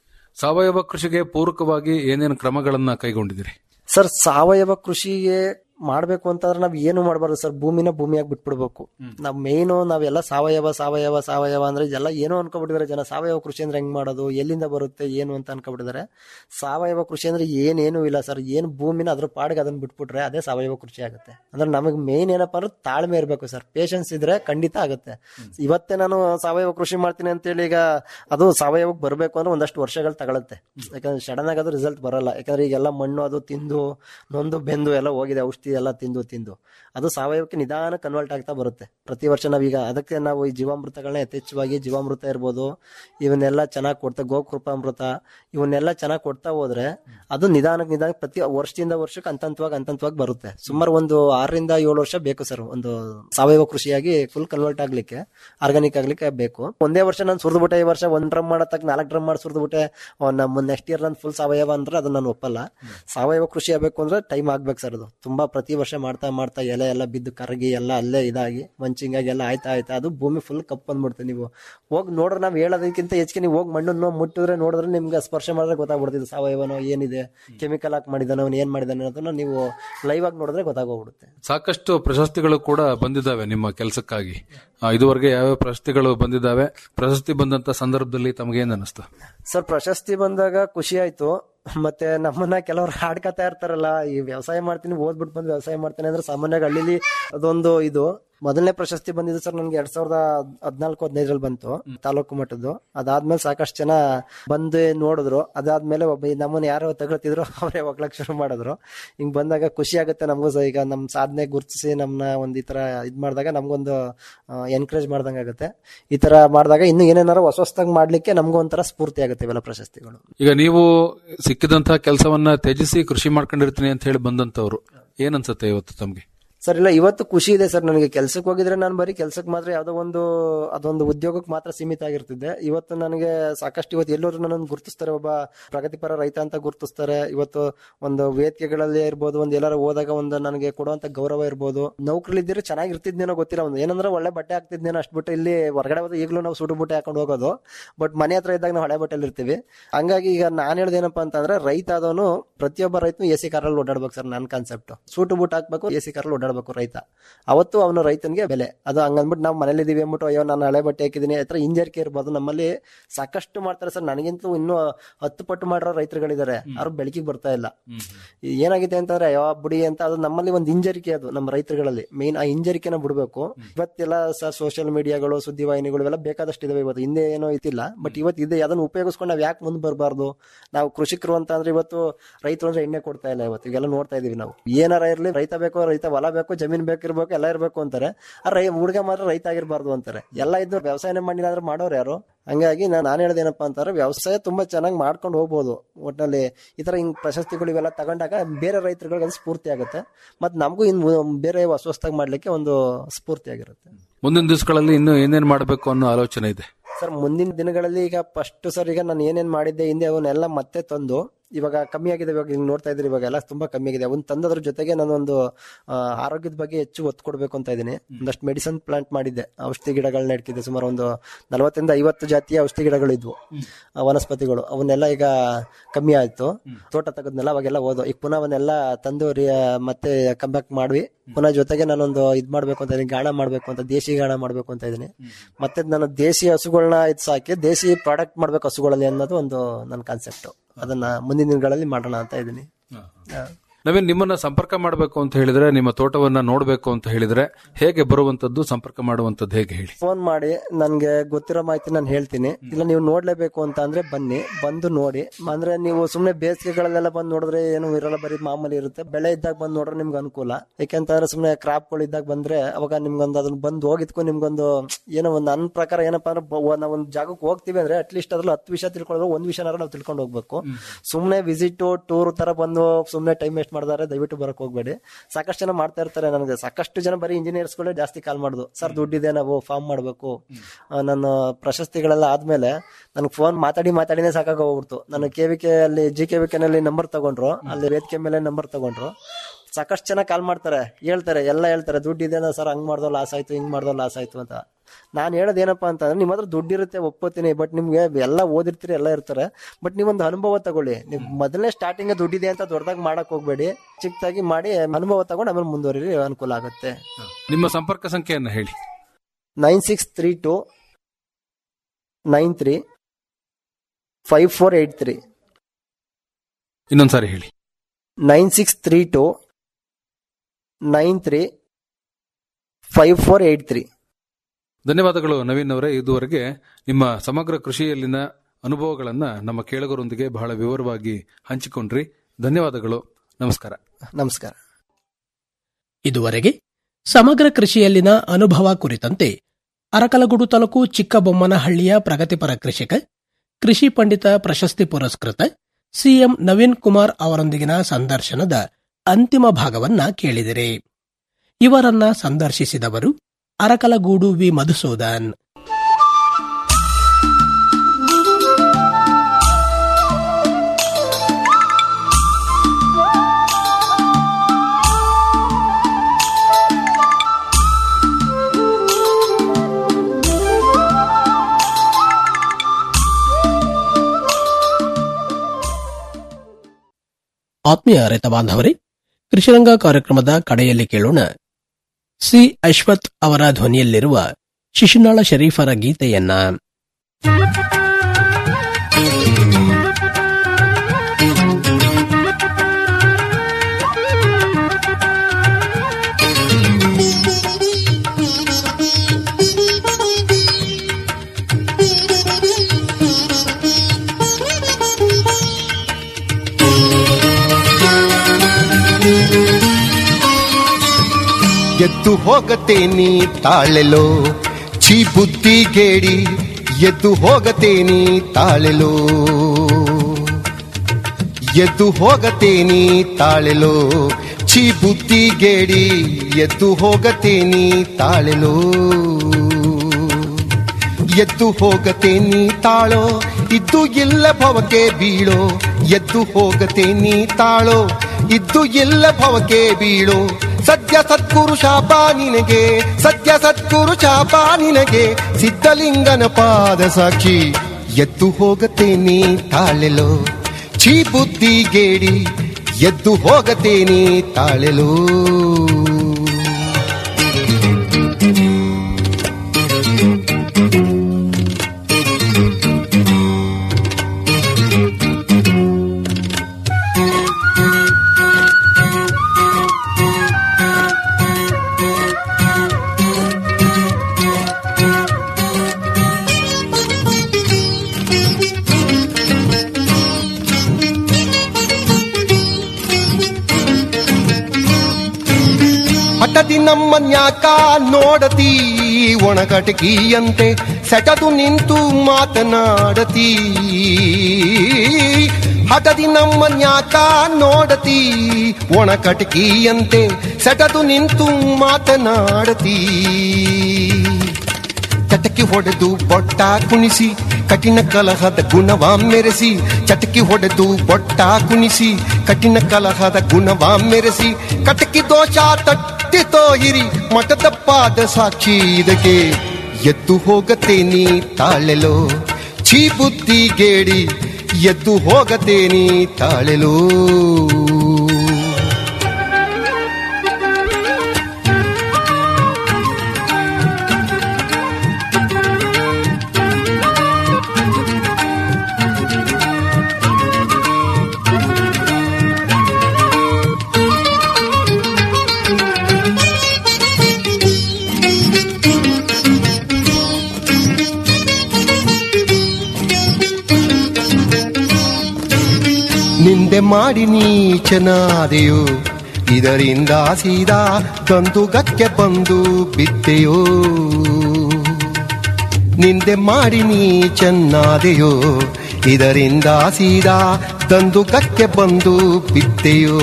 ಸಾವಯವ ಕೃಷಿಗೆ ಪೂರಕವಾಗಿ ಏನೇನು ಕ್ರಮಗಳನ್ನ ಕೈಗೊಂಡಿದ್ದೀರಿ ಸರ್ ಸಾವಯವ ಕೃಷಿಗೆ ಮಾಡ್ಬೇಕು ಅಂತಂದ್ರೆ ನಾವ್ ಏನು ಮಾಡಬಾರ್ದು ಸರ್ ಭೂಮಿನ ಭೂಮಿಯಾಗಿ ಬಿಟ್ಬಿಡ್ಬೇಕು ನಾವ್ ಮೇಯ್ನು ನಾವೆಲ್ಲ ಸಾವಯವ ಸಾವಯವ ಸಾವಯವ ಅಂದ್ರೆ ಇದೆಲ್ಲ ಏನೋ ಅನ್ಕೊಬಿಟ್ಟಿದ್ದಾರೆ ಜನ ಸಾವಯವ ಕೃಷಿ ಅಂದ್ರೆ ಹೆಂಗ್ ಮಾಡೋದು ಎಲ್ಲಿಂದ ಬರುತ್ತೆ ಏನು ಅಂತ ಅನ್ಕೊಬಿಟ್ಟಿದ್ದಾರೆ ಸಾವಯವ ಕೃಷಿ ಅಂದ್ರೆ ಏನೇನು ಇಲ್ಲ ಸರ್ ಏನು ಭೂಮಿನ ಅದ್ರ ಪಾಡಿಗೆ ಅದನ್ನ ಬಿಟ್ಬಿಟ್ರೆ ಅದೇ ಸಾವಯವ ಕೃಷಿ ಆಗುತ್ತೆ ಅಂದ್ರೆ ನಮಗೆ ಮೇಯ್ನ್ ಏನಪ್ಪಾ ಅಂದ್ರೆ ತಾಳ್ಮೆ ಇರಬೇಕು ಸರ್ ಪೇಷನ್ಸ್ ಇದ್ರೆ ಖಂಡಿತ ಆಗುತ್ತೆ ಇವತ್ತೇ ನಾನು ಸಾವಯವ ಕೃಷಿ ಮಾಡ್ತೀನಿ ಅಂತೇಳಿ ಈಗ ಅದು ಸಾವಯವಕ್ಕೆ ಬರಬೇಕು ಅಂದ್ರೆ ಒಂದಷ್ಟು ವರ್ಷಗಳು ತಗೊಳುತ್ತೆ ಯಾಕಂದ್ರೆ ಸಡನ್ ಆಗಿ ಅದು ರಿಸಲ್ಟ್ ಬರಲ್ಲ ಯಾಕಂದ್ರೆ ಈಗೆಲ್ಲ ಮಣ್ಣು ಅದು ತಿಂದು ನೊಂದು ಬೆಂದು ಎಲ್ಲ ಹೋಗಿದೆ ಔಷಧಿ ಎಲ್ಲ ತಿಂದು ತಿಂದು ಅದು ಸಾವಯವಕ್ಕೆ ನಿಧಾನ ಕನ್ವರ್ಟ್ ಆಗ್ತಾ ಬರುತ್ತೆ ಪ್ರತಿ ವರ್ಷ ನಾವೀಗ ಅದಕ್ಕೆ ನಾವು ಈ ಜೀವಾಮೃತಗಳನ್ನ ಯಥೇಚ್ಛವಾಗಿ ಜೀವಾಮೃತ ಇರ್ಬೋದು ಇವನ್ನೆಲ್ಲ ಚೆನ್ನಾಗಿ ಕೊಡ್ತಾ ಗೋಕೃಪಾಮೃತ ಇವನ್ನೆಲ್ಲ ಚೆನ್ನಾಗಿ ಕೊಡ್ತಾ ಹೋದ್ರೆ ಅದು ನಿಧಾನಕ್ಕೆ ನಿಧಾನ ಪ್ರತಿ ವರ್ಷದಿಂದ ವರ್ಷಕ್ಕೆ ಹಂತವಾಗಿ ಹಂತವಾಗಿ ಬರುತ್ತೆ ಸುಮಾರು ಒಂದು ಆರರಿಂದ ಏಳು ವರ್ಷ ಬೇಕು ಸರ್ ಒಂದು ಸಾವಯವ ಕೃಷಿಯಾಗಿ ಫುಲ್ ಕನ್ವರ್ಟ್ ಆಗ್ಲಿಕ್ಕೆ ಆರ್ಗಾನಿಕ್ ಆಗ್ಲಿಕ್ಕೆ ಬೇಕು ಒಂದೇ ವರ್ಷ ನಾನು ಸುರಿದ್ಬಿಟ್ಟೆ ಈ ವರ್ಷ ಒಂದ್ ಡ್ರಮ್ ಮಾಡತ್ತಕ್ ನಾಲ್ಕು ಡ್ರಮ್ ಮಾಡಿ ಸುರಿದ್ಬಿಟ್ಟೆ ನಮ್ಮ ನೆಕ್ಸ್ಟ್ ಇಯರ್ ನಾನು ಫುಲ್ ಸಾವಯವ ಅಂದ್ರೆ ಅದನ್ನ ನಾನು ಒಪ್ಪಲ್ಲ ಸಾವಯವ ಕೃಷಿ ಆಗ್ಬೇಕು ಅಂದ್ರೆ ಟೈಮ್ ಆಗ್ಬೇಕು ಸರ್ ಅದು ತುಂಬಾ ಪ್ರತಿ ವರ್ಷ ಮಾಡ್ತಾ ಮಾಡ್ತಾ ಎಲೆ ಎಲ್ಲ ಬಿದ್ದು ಕರಗಿ ಎಲ್ಲ ಅಲ್ಲೇ ಇದಾಗಿ ಮಂಚಿಂಗ್ ಆಗಿ ಎಲ್ಲ ಆಯ್ತಾ ಆಯ್ತಾ ಅದು ಭೂಮಿ ಫುಲ್ ಕಪ್ ಬಂದ್ಬಿಡುತ್ತೆ ನೀವು ಹೋಗಿ ನೋಡ್ರೆ ನಾವು ಹೇಳೋದಕ್ಕಿಂತ ಹೆಚ್ಚಿಗೆ ನೀವು ಹೋಗಿ ಮಣ್ಣನ್ನು ಮುಟ್ಟಿದ್ರೆ ನೋಡಿದ್ರೆ ನಿಮ್ಗೆ ಸ್ಪರ್ಶ ಮಾಡಿದ್ರೆ ಗೊತ್ತಾಗ್ಬಿಡ್ತಿದ್ದು ಸಾವಯವನೋ ಏನಿದೆ ಕೆಮಿಕಲ್ ಹಾಕಿ ಮಾಡಿದಾನೆ ಅವ್ನು ಏನ್ ಮಾಡಿದಾನೆ ಅನ್ನೋದನ್ನ ನೀವು ಲೈವ್ ಆಗಿ ನೋಡಿದ್ರೆ ಗೊತ್ತಾಗೋಗ್ಬಿಡುತ್ತೆ ಸಾಕಷ್ಟು ಪ್ರಶಸ್ತಿಗಳು ಕೂಡ ಬಂದಿದ್ದಾವೆ ನಿಮ್ಮ ಕೆಲಸಕ್ಕಾಗಿ ಆ, ಇದುವರೆಗೆ ಯಾವ್ಯಾವ ಪ್ರಶಸ್ತಿಗಳು ಬಂದಿದ್ದಾವೆ ಪ್ರಶಸ್ತಿ ಬಂದಂತ ಸಂದರ್ಭದಲ್ಲಿ ತಮಗೇನ್ ಅನಿಸ್ತು ಸರ್ ಪ್ರಶಸ್ತಿ ಬಂದಾಗ ಖುಷಿ ಆಯ್ತು ಮತ್ತೆ ನಮ್ಮನ್ನ ಕೆಲವರು ಹಾಡ್ಕತಾ ಇರ್ತಾರಲ್ಲ ಈ ವ್ಯವಸಾಯ ಮಾಡ್ತೀನಿ ಓದ್ಬಿಟ್ಟು ಬಂದು ವ್ಯವಸಾಯ ಮಾಡ್ತೀನಿ ಅಂದ್ರೆ ಸಾಮಾನ್ಯವಾಗಿ ಹಳ್ಳಿಲಿ ಅದೊಂದು ಇದು ಮೊದಲನೇ ಪ್ರಶಸ್ತಿ ಬಂದಿದ್ದು ಸರ್ ನನ್ಗೆ ಎರಡ್ ಸಾವಿರದ ಹದಿನಾಲ್ಕು ಹದಿನೈದರಲ್ಲಿ ಬಂತು ತಾಲೂಕು ಮಟ್ಟದ್ದು ಅದಾದ್ಮೇಲೆ ಸಾಕಷ್ಟು ಜನ ಬಂದು ನೋಡಿದ್ರು ಅದಾದ್ಮೇಲೆ ಒಬ್ಬ ಈ ನಮ್ಮನ್ನ ಯಾರೋ ತಗೊಳ್ತಿದ್ರು ಅವರೇ ಹೋಗ್ಲಕ್ ಶುರು ಮಾಡಿದ್ರು ಹಿಂಗ್ ಬಂದಾಗ ಖುಷಿ ಆಗುತ್ತೆ ನಮಗೂ ಸಹ ಈಗ ನಮ್ ಸಾಧನೆ ಗುರುತಿಸಿ ನಮ್ನ ಒಂದ್ ಈ ತರ ಇದ್ ಮಾಡಿದಾಗ ನಮ್ಗೊಂದು ಎನ್ಕರೇಜ್ ಮಾಡ್ದಂಗ ಆಗುತ್ತೆ ಈ ತರ ಮಾಡಿದಾಗ ಇನ್ನು ಏನೇನಾರು ಹೊಸ ಹೊಸದಾಗಿ ಮಾಡ್ಲಿಕ್ಕೆ ನಮಗೂ ಒಂಥರ ಸ್ಫೂರ್ತಿ ಆಗುತ್ತೆ ಇವೆಲ್ಲ ಪ್ರಶಸ್ತಿಗಳು ಈಗ ನೀವು ಸಿಕ್ಕಿದಂತಹ ಕೆಲಸವನ್ನ ತ್ಯಜಿಸಿ ಕೃಷಿ ಮಾಡ್ಕೊಂಡಿರ್ತೀನಿ ಅಂತ ಹೇಳಿ ಬಂದಂತವ್ರು ಏನನ್ಸುತ್ತೆ ಇವತ್ತು ತಮ್ಗೆ ಸರ್ ಇಲ್ಲ ಇವತ್ತು ಖುಷಿ ಇದೆ ಸರ್ ನನಗೆ ಕೆಲ್ಸಕ್ಕೆ ಹೋಗಿದ್ರೆ ನಾನು ಬರೀ ಕೆಲ್ಸಕ್ಕೆ ಮಾತ್ರ ಯಾವ್ದೋ ಒಂದು ಅದೊಂದು ಉದ್ಯೋಗಕ್ಕೆ ಮಾತ್ರ ಸೀಮಿತ ಆಗಿರ್ತಿದ್ದೆ ಇವತ್ತು ನನಗೆ ಸಾಕಷ್ಟು ಇವತ್ತು ಎಲ್ಲರೂ ನನ್ನನ್ನು ಗುರುತಿಸ್ತಾರೆ ಒಬ್ಬ ಪ್ರಗತಿಪರ ರೈತ ಅಂತ ಗುರುತಿಸ್ತಾರೆ ಇವತ್ತು ಒಂದು ವೇದಿಕೆಗಳಲ್ಲಿ ಇರ್ಬೋದು ಒಂದು ಎಲ್ಲಾರು ಹೋದಾಗ ಒಂದು ನನಗೆ ಕೊಡುವಂತ ಗೌರವ ಇರ್ಬೋದು ನೌಕರಿಲಿದ್ದರೆ ಚೆನ್ನಾಗಿರ್ತಿದ್ನೇನೋ ಗೊತ್ತಿಲ್ಲ ಒಂದು ಏನಂದ್ರೆ ಒಳ್ಳೆ ಬಟ್ಟೆ ಹಾಕ್ತಿದ್ನೇನೋ ಅಷ್ಟು ಬಿಟ್ಟು ಇಲ್ಲಿ ಹೊರಗಡೆ ಹೋದ್ರೆ ಈಗಲೂ ನಾವು ಸುಡು ಬಟ್ಟೆ ಹಾಕೊಂಡು ಹೋಗೋದು ಬಟ್ ಮನೆ ಹತ್ರ ಇದ್ದಾಗ ನಾವು ಹಳೆ ಬಟ್ಟೆಲಿ ಇರ್ತೀವಿ ಹಂಗಾಗಿ ಈಗ ನಾನು ಹೇಳ್ದೇನಪ್ಪ ಅಂತಂದ್ರೆ ರೈತ ಆದವನು ಪ್ರತಿಯೊಬ್ಬ ರೈತನು ಎ ಸಿ ಕಾರಲ್ಲಿ ಓಡಾಡ್ಬೇಕು ಸರ್ ನನ್ನ ಕಾನ್ಸೆಪ್ಟ್ ಸೂಟು ಬೂಟ್ ಹಾಕ್ಬೇಕು ಎ ಸಿ ಕಾರಲ್ಲಿ ಓಡಾಡ್ಬೇಕು ರೈತ ಅವತ್ತು ಅವನು ರೈತನಿಗೆ ಬೆಲೆ ಅದು ಹಂಗಂದ್ಬಿಟ್ಟು ನಾವು ಮನೇಲಿ ಇದೀವಿ ಅಂದ್ಬಿಟ್ಟು ಅಯ್ಯೋ ನಾನು ಹಳೆ ಬಟ್ಟೆ ಹಾಕಿದ್ದೀನಿ ಹತ್ರ ಹಿಂಜರಿಕೆ ಇರ್ಬೋದು ನಮ್ಮಲ್ಲಿ ಸಾಕಷ್ಟು ಮಾಡ್ತಾರೆ ಸರ್ ನನಗಿಂತಲೂ ಇನ್ನೂ ಹತ್ತು ಪಟ್ಟು ಮಾಡಿರೋ ರೈತರುಗಳಿದ್ದಾರೆ ಅವ್ರು ಬೆಳಕಿಗೆ ಬರ್ತಾ ಇಲ್ಲ ಏನಾಗಿದೆ ಅಂತಂದ್ರೆ ಯಾವ ಬುಡಿ ಅಂತ ಅದು ನಮ್ಮಲ್ಲಿ ಒಂದು ಹಿಂಜರಿಕೆ ಅದು ನಮ್ಮ ರೈತರುಗಳಲ್ಲಿ ಮೇನ್ ಆ ಹಿಂಜರಿಕೆನ ಬಿಡಬೇಕು ಇವತ್ತೆಲ್ಲ ಸರ್ ಸೋಷಿಯಲ್ ಮೀಡಿಯಾಗಳು ಸುದ್ದಿವಾಹಿನಿಗಳು ಇವೆಲ್ಲ ಬೇಕಾದಷ್ಟು ಇದಾವೆ ಇವತ್ತು ಹಿಂದೆ ಏನೋ ಇತ್ತಿಲ್ಲ ಬಟ್ ಇವತ್ತು ಇದೆ ಅದನ್ನ ಉಪಯೋಗಿಸ್ಕೊಂಡು ನಾವು ಯಾಕೆ ಮುಂದೆ ಬರಬಾರ್ದು ನಾವು ಕೃಷಿಕರು ಅಂತ ಅಂದ್ರೆ ಇವತ್ತು ರೈತರು ಅಂದ್ರೆ ಎಣ್ಣೆ ಕೊಡ್ತಾ ಇಲ್ಲ ಇವತ್ತು ಈಗೆಲ್ಲ ನೋಡ್ತಾ ಇದೀವಿ ನಾವು ಏನಾರ ಇರ್ಲಿ ರೈತ ಬೇಕು ರೈತ ಹೊಲ ಬೇಕು ಜಮೀನ್ ಬೇಕಿರ್ಬೇಕು ಎಲ್ಲ ಇರ್ಬೇಕು ಅಂತಾರೆ ಆ ರೈ ಹುಡುಗ ಮಾತ್ರ ರೈತ ಆಗಿರ್ಬಾರ್ದು ಅಂತಾರೆ ಎಲ್ಲ ಇದ್ದು ವ್ಯವಸಾಯನೇ ಮಾಡಿಲ್ಲ ಅಂದ್ರೆ ಮಾಡೋರು ಯಾರು ಹಂಗಾಗಿ ನಾನು ನಾನು ಹೇಳ್ದೇನಪ್ಪ ಅಂತಂದ್ರೆ ವ್ಯವಸಾಯ ತುಂಬಾ ಚೆನ್ನಾಗಿ ಮಾಡ್ಕೊಂಡು ಹೋಗ್ಬೋದು ಒಟ್ಟಿನಲ್ಲಿ ಈ ತರ ಹಿಂಗ್ ಪ್ರಶಸ್ತಿಗಳು ಇವೆಲ್ಲ ತಗೊಂಡಾಗ ಬೇರೆ ರೈತರುಗಳಿಗೆ ಅದು ಸ್ಫೂರ್ತಿ ಆಗುತ್ತೆ ಮತ್ತೆ ನಮಗೂ ಇನ್ನು ಬೇರೆ ಹೊಸ ಹೊಸದಾಗಿ ಮಾಡ್ಲಿಕ್ಕೆ ಒಂದು ಸ್ಫೂರ್ತಿ ಆಗಿರುತ್ತೆ ಮುಂದಿನ ದಿವಸಗಳಲ್ಲಿ ಇನ್ನು ಏನೇನ್ ಮಾಡಬೇಕು ಅನ್ನೋ ಆಲೋಚನೆ ಇದೆ ಸರ್ ಮುಂದಿನ ದಿನಗಳಲ್ಲಿ ಈಗ ಫಸ್ಟ್ ಸರ್ ಈಗ ನಾನು ಏನೇನ್ ಮಾಡಿದ್ದೆ ಹಿಂದೆ ಅವನ್ನೆಲ್ಲ ಮತ್ತೆ ತಂದು ಇವಾಗ ಕಮ್ಮಿ ಆಗಿದೆ ಇವಾಗ ಹಿಂಗ್ ನೋಡ್ತಾ ಇದ್ರಿ ಇವಾಗ ಎಲ್ಲ ತುಂಬಾ ಕಮ್ಮಿ ಆಗಿದೆ ಅವನ್ ತಂದದ್ರ ಜೊತೆಗೆ ನಾನೊಂದು ಆ, ಆರೋಗ್ಯದ ಬಗ್ಗೆ ಹೆಚ್ಚು ಒತ್ತು ಕೊಡ್ಬೇಕು ಅಂತ ಇದ್ದೀನಿ ಒಂದಷ್ಟು ಮೆಡಿಸನ್ ಪ್ಲಾಂಟ್ ಮಾಡಿದ್ದೆ ಔಷಧಿ ಗಿಡಗಳನ್ನ ಇಡ್ತಿದ್ದೆ ಸುಮಾರು ಒಂದು ನಲವತ್ತರಿಂದ ಐವತ್ತು ಜಾತಿಯ ಔಷಧಿ ಗಿಡಗಳು ಇದ್ವು ಆ, ವನಸ್ಪತಿಗಳು ಅವನ್ನೆಲ್ಲ ಈಗ ಕಮ್ಮಿ ಆಯ್ತು ತೋಟ ತೆಗೆದ್ನೆಲ್ಲ ಅವಾಗೆಲ್ಲ ಓದೋ ಈಗ ಪುನಃ ಅವನ್ನೆಲ್ಲ ತಂದು ರಿ- ಮತ್ತೆ ಕಂಬ್ಯಾಕ್ ಮಾಡ್ವಿ ಪುನಃ ಜೊತೆಗೆ ನಾನೊಂದು ಇದ್ ಮಾಡ್ಬೇಕು ಅಂತ ಇದೀನಿ ಗಾಣ ಮಾಡ್ಬೇಕು ಅಂತ ದೇಶಿ ಗಾಣ ಮಾಡ್ಬೇಕು ಅಂತ ಇದೀನಿ ಮತ್ತೆ ನಾನು ದೇಶಿ ಹಸುಗಳನ್ನ ಇದು ಸಾಕಿ ದೇಶಿ ಪ್ರಾಡಕ್ಟ್ ಮಾಡ್ಬೇಕು ಹಸುಗಳಲ್ಲಿ ಅನ್ನೋದು ಒಂದು ನನ್ನ ಕಾನ್ಸೆಪ್ಟ್ ಅದನ್ನ ಮುಂದಿನ ದಿನಗಳಲ್ಲಿ ಮಾಡೋಣ ಅಂತ ಇದೀನಿ ನವೀನ್ ನಿಮ್ಮನ್ನ ಸಂಪರ್ಕ ಮಾಡಬೇಕು ಅಂತ ಹೇಳಿದ್ರೆ ನಿಮ್ಮ ತೋಟವನ್ನ ನೋಡ್ಬೇಕು ಅಂತ ಹೇಳಿದ್ರೆ ಹೇಗೆ ಬರುವಂತದ್ದು ಸಂಪರ್ಕ ಮಾಡುವಂತದ್ದು ಹೇಗೆ ಹೇಳಿ ಫೋನ್ ಮಾಡಿ ನನ್ಗೆ ಗೊತ್ತಿರೋ ಮಾಹಿತಿ ನಾನು ಹೇಳ್ತೀನಿ ಇಲ್ಲ ನೀವು ನೋಡ್ಲೇಬೇಕು ಅಂತ ಅಂದ್ರೆ ಬನ್ನಿ ಬಂದು ನೋಡಿ ಅಂದ್ರೆ ನೀವು ಸುಮ್ನೆ ಬೇಸಿಗೆಗಳಲ್ಲೆಲ್ಲ ಬಂದು ನೋಡಿದ್ರೆ ಏನು ಇರಲ್ಲ ಬರೀ ಮಾಮೂಲಿ ಇರುತ್ತೆ ಬೆಳೆ ಇದ್ದಾಗ ಬಂದು ನೋಡ್ರೆ ನಿಮ್ಗೆ ಅನುಕೂಲ ಯಾಕೆಂತಂದ್ರೆ ಸುಮ್ನೆ ಕ್ರಾಪ್ಗಳು ಇದ್ದಾಗ ಬಂದ್ರೆ ಅವಾಗ ನಿಮ್ಗೊಂದು ಅದನ್ನ ಬಂದು ಹೋಗಿದ್ಕೊ ನಿಮ್ಗೊಂದು ಏನೋ ಒಂದು ನನ್ನ ಪ್ರಕಾರ ಏನಪ್ಪಾ ಅಂದ್ರೆ ಬ- ನಾವು ಒಂದು ಜಾಗಕ್ಕೆ ಹೋಗ್ತೀವಿ ಅಂದ್ರೆ ಅಟ್ಲೀಸ್ಟ್ ಅದ್ರಲ್ಲಿ ಹತ್ತು ವಿಷಯ ತಿಳ್ಕೊಳ್ಳೋದು ಒಂದ್ ವಿಷಯನಾರ ನಾವು ತಿಳ್ಕೊಂಡು ಹೋಗ್ಬೇಕು ಸುಮ್ನೆ ವಿಸಿಟ್ ಟೂರ್ ತರ ಬಂದು ಸುಮ್ನೆ ಟೈಮ್ ವೇಸ್ಟ್ ಮಾಡಿದಾರೆ ದಯವಿಟ್ಟು ಬರಕ್ ಹೋಗ್ಬೇಡಿ ಸಾಕಷ್ಟು ಜನ ಮಾಡ್ತಾ ಇರ್ತಾರೆ ನನಗೆ ಸಾಕಷ್ಟು ಜನ ಬರೀ ಇಂಜಿನಿಯರ್ಸ್ಗಳೇ ಜಾಸ್ತಿ ಕಾಲ್ ಮಾಡುದು ಸರ್ ದುಡ್ಡಿದೆ ನಾವು ಫಾರ್ಮ್ ಮಾಡಬೇಕು ನನ್ನ ಪ್ರಶಸ್ತಿಗಳೆಲ್ಲ ಆದ್ಮೇಲೆ ನನಗೆ ಫೋನ್ ಮಾತಾಡಿ ಮಾತಾಡಿನೇ ಸಾಕಾಗ ಹೋಗ್ಬಿಡ್ತು ನಾನು ಕೆ ವಿ ಕೆ ಅಲ್ಲಿ ಜಿ ಕೆ ವಿ ನಲ್ಲಿ ನಂಬರ್ ತಗೊಂಡ್ರು ಅಲ್ಲಿ ವೇದಿಕೆ ಮೇಲೆ ನಂಬರ್ ತಗೊಂಡ್ರು ಸಾಕಷ್ಟು ಜನ ಕಾಲ್ ಮಾಡ್ತಾರೆ ಹೇಳ್ತಾರೆ ಎಲ್ಲ ಹೇಳ್ತಾರೆ ದುಡ್ಡಿದೆ ಸರ್ ಹಂಗ್ ಮಾಡ್ದೋ ಲಾಸ್ ಆಯ್ತು ಹಿಂಗ್ ಮಾಡ್ದೋ ಲಾಸ್ ಆಯ್ತು ಅಂತ ನಾನು ಹೇಳೋದು ಏನಪ್ಪಾ ಅಂತಂದ್ರೆ ನಿಮ್ಮ ಹತ್ರ ದುಡ್ಡಿರುತ್ತೆ ಒಪ್ಕೋತೀನಿ ಬಟ್ ನಿಮ್ಗೆ ಎಲ್ಲ ಓದಿರ್ತೀರಿ ಎಲ್ಲ ಇರ್ತಾರೆ ಬಟ್ ನೀವೊಂದು ಅನುಭವ ತಗೊಳ್ಳಿ ನೀವು ಮೊದಲನೇ ಸ್ಟಾರ್ಟಿಂಗ್ ದುಡ್ಡಿದೆ ಅಂತ ದೊಡ್ಡದಾಗಿ ಮಾಡಕ್ ಹೋಗ್ಬೇಡಿ ಚಿಕ್ಕದಾಗಿ ಮಾಡಿ ಅನುಭವ ತಗೊಂಡು ಆಮೇಲೆ ಮುಂದುವರಿ ಅನುಕೂಲ ಆಗುತ್ತೆ ನಿಮ್ಮ ಸಂಪರ್ಕ ಸಂಖ್ಯೆಯನ್ನ ಹೇಳಿ nine six three two nine three five four eight three ಇನ್ನೊಂದ್ಸಾರಿ ಹೇಳಿ nine six three two nine three five four eight three ಧನ್ಯವಾದಗಳು ನವೀನ್ ಅವರೇ ಇದುವರೆಗೆ ನಿಮ್ಮ ಸಮಗ್ರ ಕೃಷಿಯಲ್ಲಿನ ಅನುಭವಗಳನ್ನ ನಮ್ಮ ಕೇಳುಗರೊಂದಿಗೆ ಬಹಳ ವಿವರವಾಗಿ ಹಂಚಿಕೊಂಡ್ರಿ ಧನ್ಯವಾದಗಳು ನಮಸ್ಕಾರ ನಮಸ್ಕಾರ ಇದುವರೆಗೆ ಸಮಗ್ರ ಕೃಷಿಯಲ್ಲಿನ ಅನುಭವ ಕುರಿತಂತೆ ಅರಕಲಗೂಡು ತಾಲೂಕು ಚಿಕ್ಕಬೊಮ್ಮನಹಳ್ಳಿಯ ಪ್ರಗತಿಪರ ಕೃಷಿಕ ಕೃಷಿ ಪಂಡಿತ ಪ್ರಶಸ್ತಿ ಪುರಸ್ಕೃತ ಸಿಎಂ ನವೀನ್ ಕುಮಾರ್ ಅವರೊಂದಿಗಿನ ಸಂದರ್ಶನದ ಅಂತಿಮ ಭಾಗವನ್ನ ಕೇಳಿದಿರಿ ಇವರನ್ನ ಸಂದರ್ಶಿಸಿದವರು ಅರಕಲಗೂಡು ವಿ ಮಧುಸೂದನ್ ಆತ್ಮೀಯ ರೈತ ಬಾಂಧವರೇ ಕೃಷಿರಂಗ ಕಾರ್ಯಕ್ರಮದ ಕಡೆಯಲ್ಲಿ ಕೇಳೋಣ ಸಿ ಅಶ್ವಥ್ ಅವರ ಧ್ವನಿಯಲ್ಲಿರುವ ಶಿಶುನಾಳ ಶರೀಫರ ಗೀತೆಯನ್ನ ಎದ್ದು ಹೋಗತೇನಿ ತಾಳೆಲೋ ಛೀ ಬುದ್ಧಿಗೇಡಿ ಎದ್ದು ಹೋಗತೇನಿ ತಾಳೆಲೋ ಎದ್ದು ಹೋಗತೇನಿ ತಾಳೆಲೋ ಛೀ ಬುದ್ಧಿಗೇಡಿ ಎದ್ದು ಹೋಗತೇನಿ ತಾಳೆಲೋ ಎದ್ದು ಹೋಗತೇನಿ ತಾಳೋ ಇದ್ದು ಇಲ್ಲ ಭವಕ್ಕೆ ಬೀಳೋ ಎದ್ದು ಹೋಗತೇನಿ ತಾಳೋ ಇದ್ದು ಇಲ್ಲ ಭವಕ್ಕೆ ಬೀಳೋ ಸದ್ಯ ಸದ್ಗುರು ಶಾಪ ನಿನಗೆ ಸದ್ಯ ಸದ್ಗುರು ಶಾಪ ನಿನಗೆ ಸಿದ್ಧಲಿಂಗನ ಪಾದ ಸಾಕ್ಷಿ ಎದ್ದು ಹೋಗತೇನಿ ತಾಳೆಲೋ ಛೀ ಬುದ್ಧಿಗೇಡಿ ಎದ್ದು ಹೋಗತೇನಿ ತಾಳೆಲೋ ಹಠದಿ ನಮ್ಮನ್ಯಾಕ ನೋಡತಿ ಒಣಗಟಕಿಯಂತೆ ಸೆಟದು ನಿಂತು ಮಾತನಾಡತಿ ಹಠದಿ ನಮ್ಮನ್ಯಾಕ ನೋಡತಿ ಒಣಕಟಕಿಯಂತೆ ಸೆಟದು ನಿಂತು ಮಾತನಾಡತಿ ಚಟಕಿ ಹೊಡೆದು ಬೊಟ್ಟ ಕುಣಿಸಿ ಕಠಿಣ ಕಲಹದ ಗುಣವ ಮೆರೆಸಿ ಚಟಕಿ ಹೊಡೆದು ಬೊಟ್ಟ ಕುಣಿಸಿ ಕಠಿಣ ಕಲಹದ ಗುಣವ ಮೆರೆಸಿ ಕಟಕಿ ದೋಷ ತಟ್ಟಿತೋ ಹಿರಿ ಮಠದ ಪಾದ ಸಾಕ್ಷಿ ಇದಕ್ಕೆ ಎದ್ದು ಹೋಗತೇನಿ ತಾಳೆಲೋ ಛೀ ಬುದ್ಧಿಗೇಡಿ ಎದ್ದು ಹೋಗತೇನಿ ತಾಳೆಲೋ ನಿಂದೆ ಮಾಡಿ ನೀಚನಾದೆಯೋ ಇದರಿಂದ ಸೀದಾ ಗಂದುಗಕ್ಕೆ ಬಂದು ಬಿದ್ದೆಯೋ ನಿಂದೆ ಮಾಡಿ ನೀ ಚೆನ್ನಾದೆಯೋ ಇದರಿಂದ ಸೀದಾ ದಂದುಗಕ್ಕೆ ಬಂದು ಬಿದ್ದೆಯೋ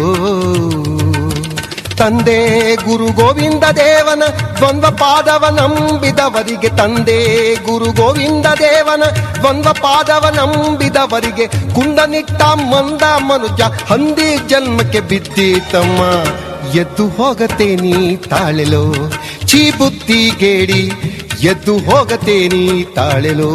ತಂದೆ ಗುರು ಗೋವಿಂದ ದೇವನ ದ್ವಂದ್ವ ಪಾದವ ನಂಬಿದವರಿಗೆ ತಂದೆ ಗುರು ಗೋವಿಂದ ದೇವನ ದ್ವಂದ್ವ ಪಾದವ ನಂಬಿದವರಿಗೆ ಕುಂಡನಿಟ್ಟ ಮಂದ ಮನುಜ ಹಂದಿ ಜನ್ಮಕ್ಕೆ ಬಿದ್ದೀತಮ್ಮ ಎದ್ದು ಹೋಗತೇನಿ ತಾಳೆಲೋ ಛೀ ಬುದ್ಧಿಗೇಡಿ ಎದ್ದು ಹೋಗತೇನಿ ತಾಳೆಲೋ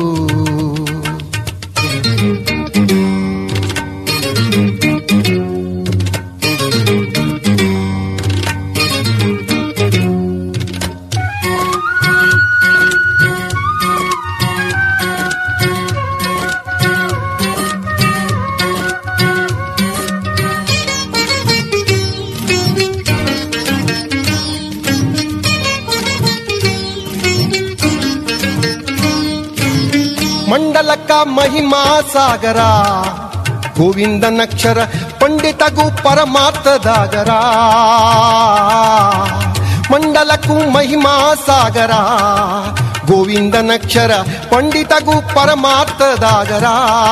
ಮಂಡಲಕ ಮಹಿಮಾ ಸಾಗರ ಗೋವಿಂದನಕ್ಷರ ಪಂಡಿತಗೂ ಪರಮಾರ್ಥದಾಗರ ಮಂಡಲಕ್ಕೂ ಮಹಿಮಾ ಸಾಗರ ಗೋವಿಂದನಕ್ಷರ ಪಂಡಿತಗೂ ಪರಮಾರ್ಥದಾಗರ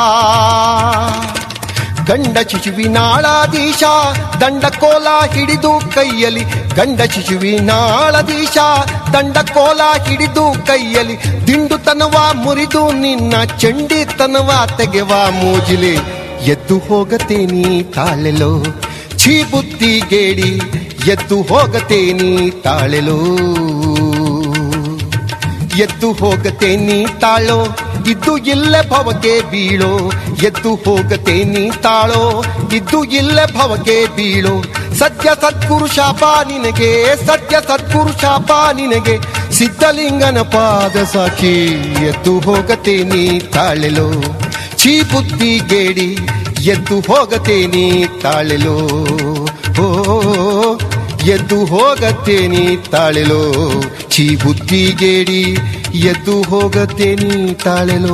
ಗಂಡ ಶಿಶುವಿನಾಳಾದೀಶ ದಂಡಕೋಲ ಹಿಡಿದು ಕೈಯಲಿ ಗಂಡ ಶಿಶುವಿನಾಳದೀಶ ದಂಡಕೋಲ ಹಿಡಿದು ಕೈಯಲಿ ದಿಂಡುತನವ ಮುರಿದು ನಿನ್ನ ಚಂಡಿತನವ ತೆಗೆವ ಮೂಜಿಲಿ ಎದ್ದು ಹೋಗತೇನಿ ತಾಳೆಲೋ ಛೀ ಬುದ್ಧಿಗೇಡಿ ಎದ್ದು ಹೋಗತೇನಿ ತಾಳೆಲೋ ಎದ್ದು ಹೋಗತೇನಿ ತಾಳೋ ಇದ್ದು ಇಲ್ಲ ಭವಕ್ಕೆ ಬೀಳೋ ಎದ್ದು ಹೋಗತೇನಿ ತಾಳೋ ಇದ್ದು ಇಲ್ಲ ಭವಕ್ಕೆ ಬೀಳೋ ಸತ್ಯ ಸದ್ಗುರು ಶಾಪ ನಿನಗೆ ಸತ್ಯ ಸದ್ಗುರು ಶಾಪ ನಿನಗೆ ಸಿದ್ಧಲಿಂಗನ ಪಾದ ಸಾಕ್ಷಿ ಎದ್ದು ಹೋಗತೇನಿ ತಾಳೆಲೋ ಛೀ ಬುದ್ಧಿಗೇಡಿ ಎದ್ದು ಹೋಗತೇನಿ ತಾಳೆಲೋ ಓ ಎದ್ದು ಹೋಗತ್ತೇನಿ ತಾಳೆಲೋ ಛೀ ಬುದ್ಧಿಗೇಡಿ ಎದ್ದು ಹೋಗತ್ತೇನಿ ತಾಳೆಲೋ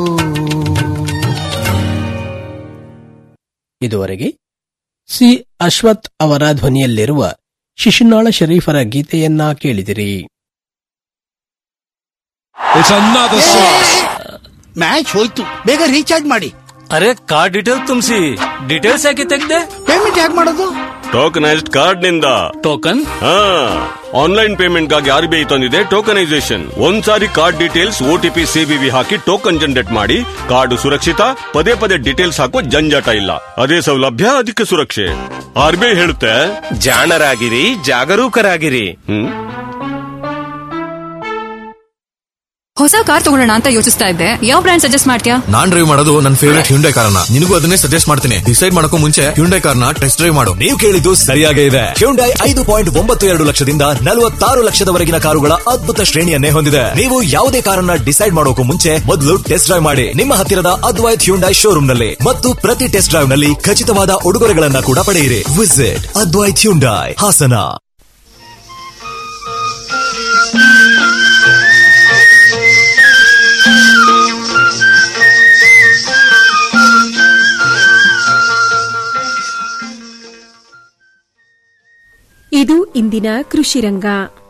ಇದುವರೆಗೆ ಸಿ ಅಶ್ವಥ್ ಅವರ ಧ್ವನಿಯಲ್ಲಿರುವ ಶಿಶುನಾಳ ಶರೀಫರ ಗೀತೆಯನ್ನ ಕೇಳಿದಿರಿ It's another sauce. ಮ್ಯಾಚ್ ಹೋಯ್ತು ಬೇಗ ರೀಚಾರ್ಜ್ ಮಾಡಿ ಅರೆ ಕಾರ್ಡ್ ಡೀಟೇಲ್ ತುಂಬಿಸಿ ಡೀಟೇಲ್ಸ್ ಯಾಕೆ ತೆಗ್ದೆ ಪೇಮೆಂಟ್ ಹೇಗೆ ಮಾಡೋದು ಟೋಕನೈಸ್ಡ್ ಕಾರ್ಡ್ ನಿಂದ ಟೋಕನ್ ಹಾ ಆನ್ಲೈನ್ ಪೇಮೆಂಟ್ ಗಾಗಿ ಆರ್ ಬಿ ಐ ತಂದಿದೆ ಟೋಕನೈಸೇಷನ್ ಒಂದ್ಸಾರಿ ಕಾರ್ಡ್ ಡೀಟೇಲ್ಸ್ ಓಟಿಪಿ ಸಿಬಿವಿ ಹಾಕಿ ಟೋಕನ್ ಜನರೇಟ್ ಮಾಡಿ ಕಾರ್ಡ್ ಸುರಕ್ಷಿತ ಪದೇ ಪದೇ ಡೀಟೇಲ್ಸ್ ಹಾಕೋ ಜಂಜಾಟ ಇಲ್ಲ ಅದೇ ಸೌಲಭ್ಯ ಅದಕ್ಕೆ ಸುರಕ್ಷೆ ಆರ್ ಬಿ ಐ ಹೇಳುತ್ತೆ ಜಾಣರಾಗಿರಿ ಜಾಗರೂಕರಾಗಿರಿ ಹ್ಮ್ ಹೊಸ ಕಾರ್ ತಗೊಳ್ಳೋಣ ಅಂತ ಯೋಚಿಸ್ತಾ ಇದ್ದೆ ಯಾವ ಬ್ರ್ಯಾಂಡ್ ಸಜೆಸ್ಟ್ ಮಾಡ್ತೀಯಾ ನಾನ್ ಡ್ರೈವ್ ಮಾಡೋದು ನನ್ನ ಫೇವರೇಟ್ ಹ್ಯುಂಡೈ ಕಾರನ್ನ ನಿನಗೂ ಅದನ್ನೇ ಸಜೆಸ್ಟ್ ಮಾಡ್ತೀನಿ ಡಿಸೈಡ್ ಮಾಡಕ್ಕೂ ಮುಂಚೆ ಹ್ಯುಂಡೈ ಕಾರ್ನ ಟೆಸ್ಟ್ ಡ್ರೈವ್ ಮಾಡು ನೀವು ಕೇಳಿದ್ದು ಸರಿಯಾಗೇ ಇದೆ ಹ್ಯುಂಡೈ ಐದು ಪಾಯಿಂಟ್ ಒಂಬತ್ತು ಎರಡು ಲಕ್ಷದಿಂದ ನಲವತ್ತಾರು ಲಕ್ಷದವರೆಗಿನ ಕಾರುಗಳ ಅದ್ಭುತ ಶ್ರೇಣಿಯನ್ನೇ ಹೊಂದಿದೆ ನೀವು ಯಾವುದೇ ಕಾರನ್ನ ಡಿಸೈಡ್ ಮಾಡೋಕು ಮುಂಚೆ ಮೊದಲು ಟೆಸ್ಟ್ ಡ್ರೈವ್ ಮಾಡಿ ನಿಮ್ಮ ಹತ್ತಿರದ ಅದ್ವೈತ್ ಹ್ಯುಂಡೈ ಶೋರೂಮ್ ನಲ್ಲಿ ಮತ್ತು ಪ್ರತಿ ಟೆಸ್ಟ್ ಡ್ರೈವ್ ನಲ್ಲಿ ಖಚಿತವಾದ ಉಡುಗೊರೆಗಳನ್ನ ಕೂಡ ಪಡೆಯಿರಿ ವಿಸಿಟ್ ಅದ್ವೈತ್ ಹ್ಯುಂಡೈ ಹಾಸನ ಇದು ಇಂದಿನ ಕೃಷಿ ರಂಗ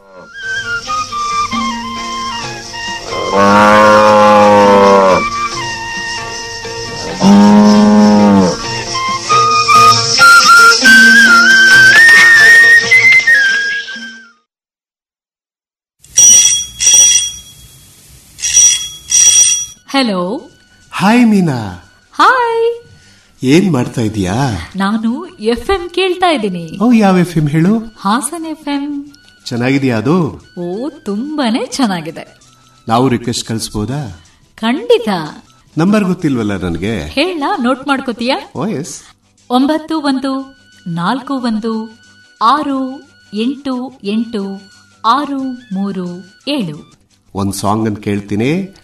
ಹಲೋ ಹಾಯ್ ಮೀನಾ ಹಾಯ್ ಏನ್ ಮಾಡ್ತಾ ಇದೀಯಾ ನಾನು ಎಫ್ ಎಂ ಕೇಳ್ತಾ ಇದ್ದೀನಿ ಓ ಯಾವ ಎಫ್ ಎಂ ಹೇಳು ಹಾಸನ್ ಎಫ್ ಎಂ ಚೆನ್ನಾಗಿದ್ಯಾ ಅದು ಓ ತುಂಬಾನೇ ಚೆನ್ನಾಗಿದೆ ನಾವು ರಿಕ್ವೆಸ್ಟ್ ಕಳಿಸ್ಬೋದಾ ಖಂಡಿತ ನಂಬರ್ ಗೊತ್ತಿಲ್ವಲ್ಲ ನನಗೆ ಹೇಳ ನೋಟ್ ಮಾಡ್ಕೋತೀಯಾ ಓ ಎಸ್ ಒಂಬತ್ತು ಒಂದು ನಾಲ್ಕು ಒಂದು ಆರು ಎಂಟು ಎಂಟು ಆರು ಮೂರು ಏಳು ಒಂದ್ ಸಾಂಗ್ ಅನ್ನು ಕೇಳ್ತೀನಿ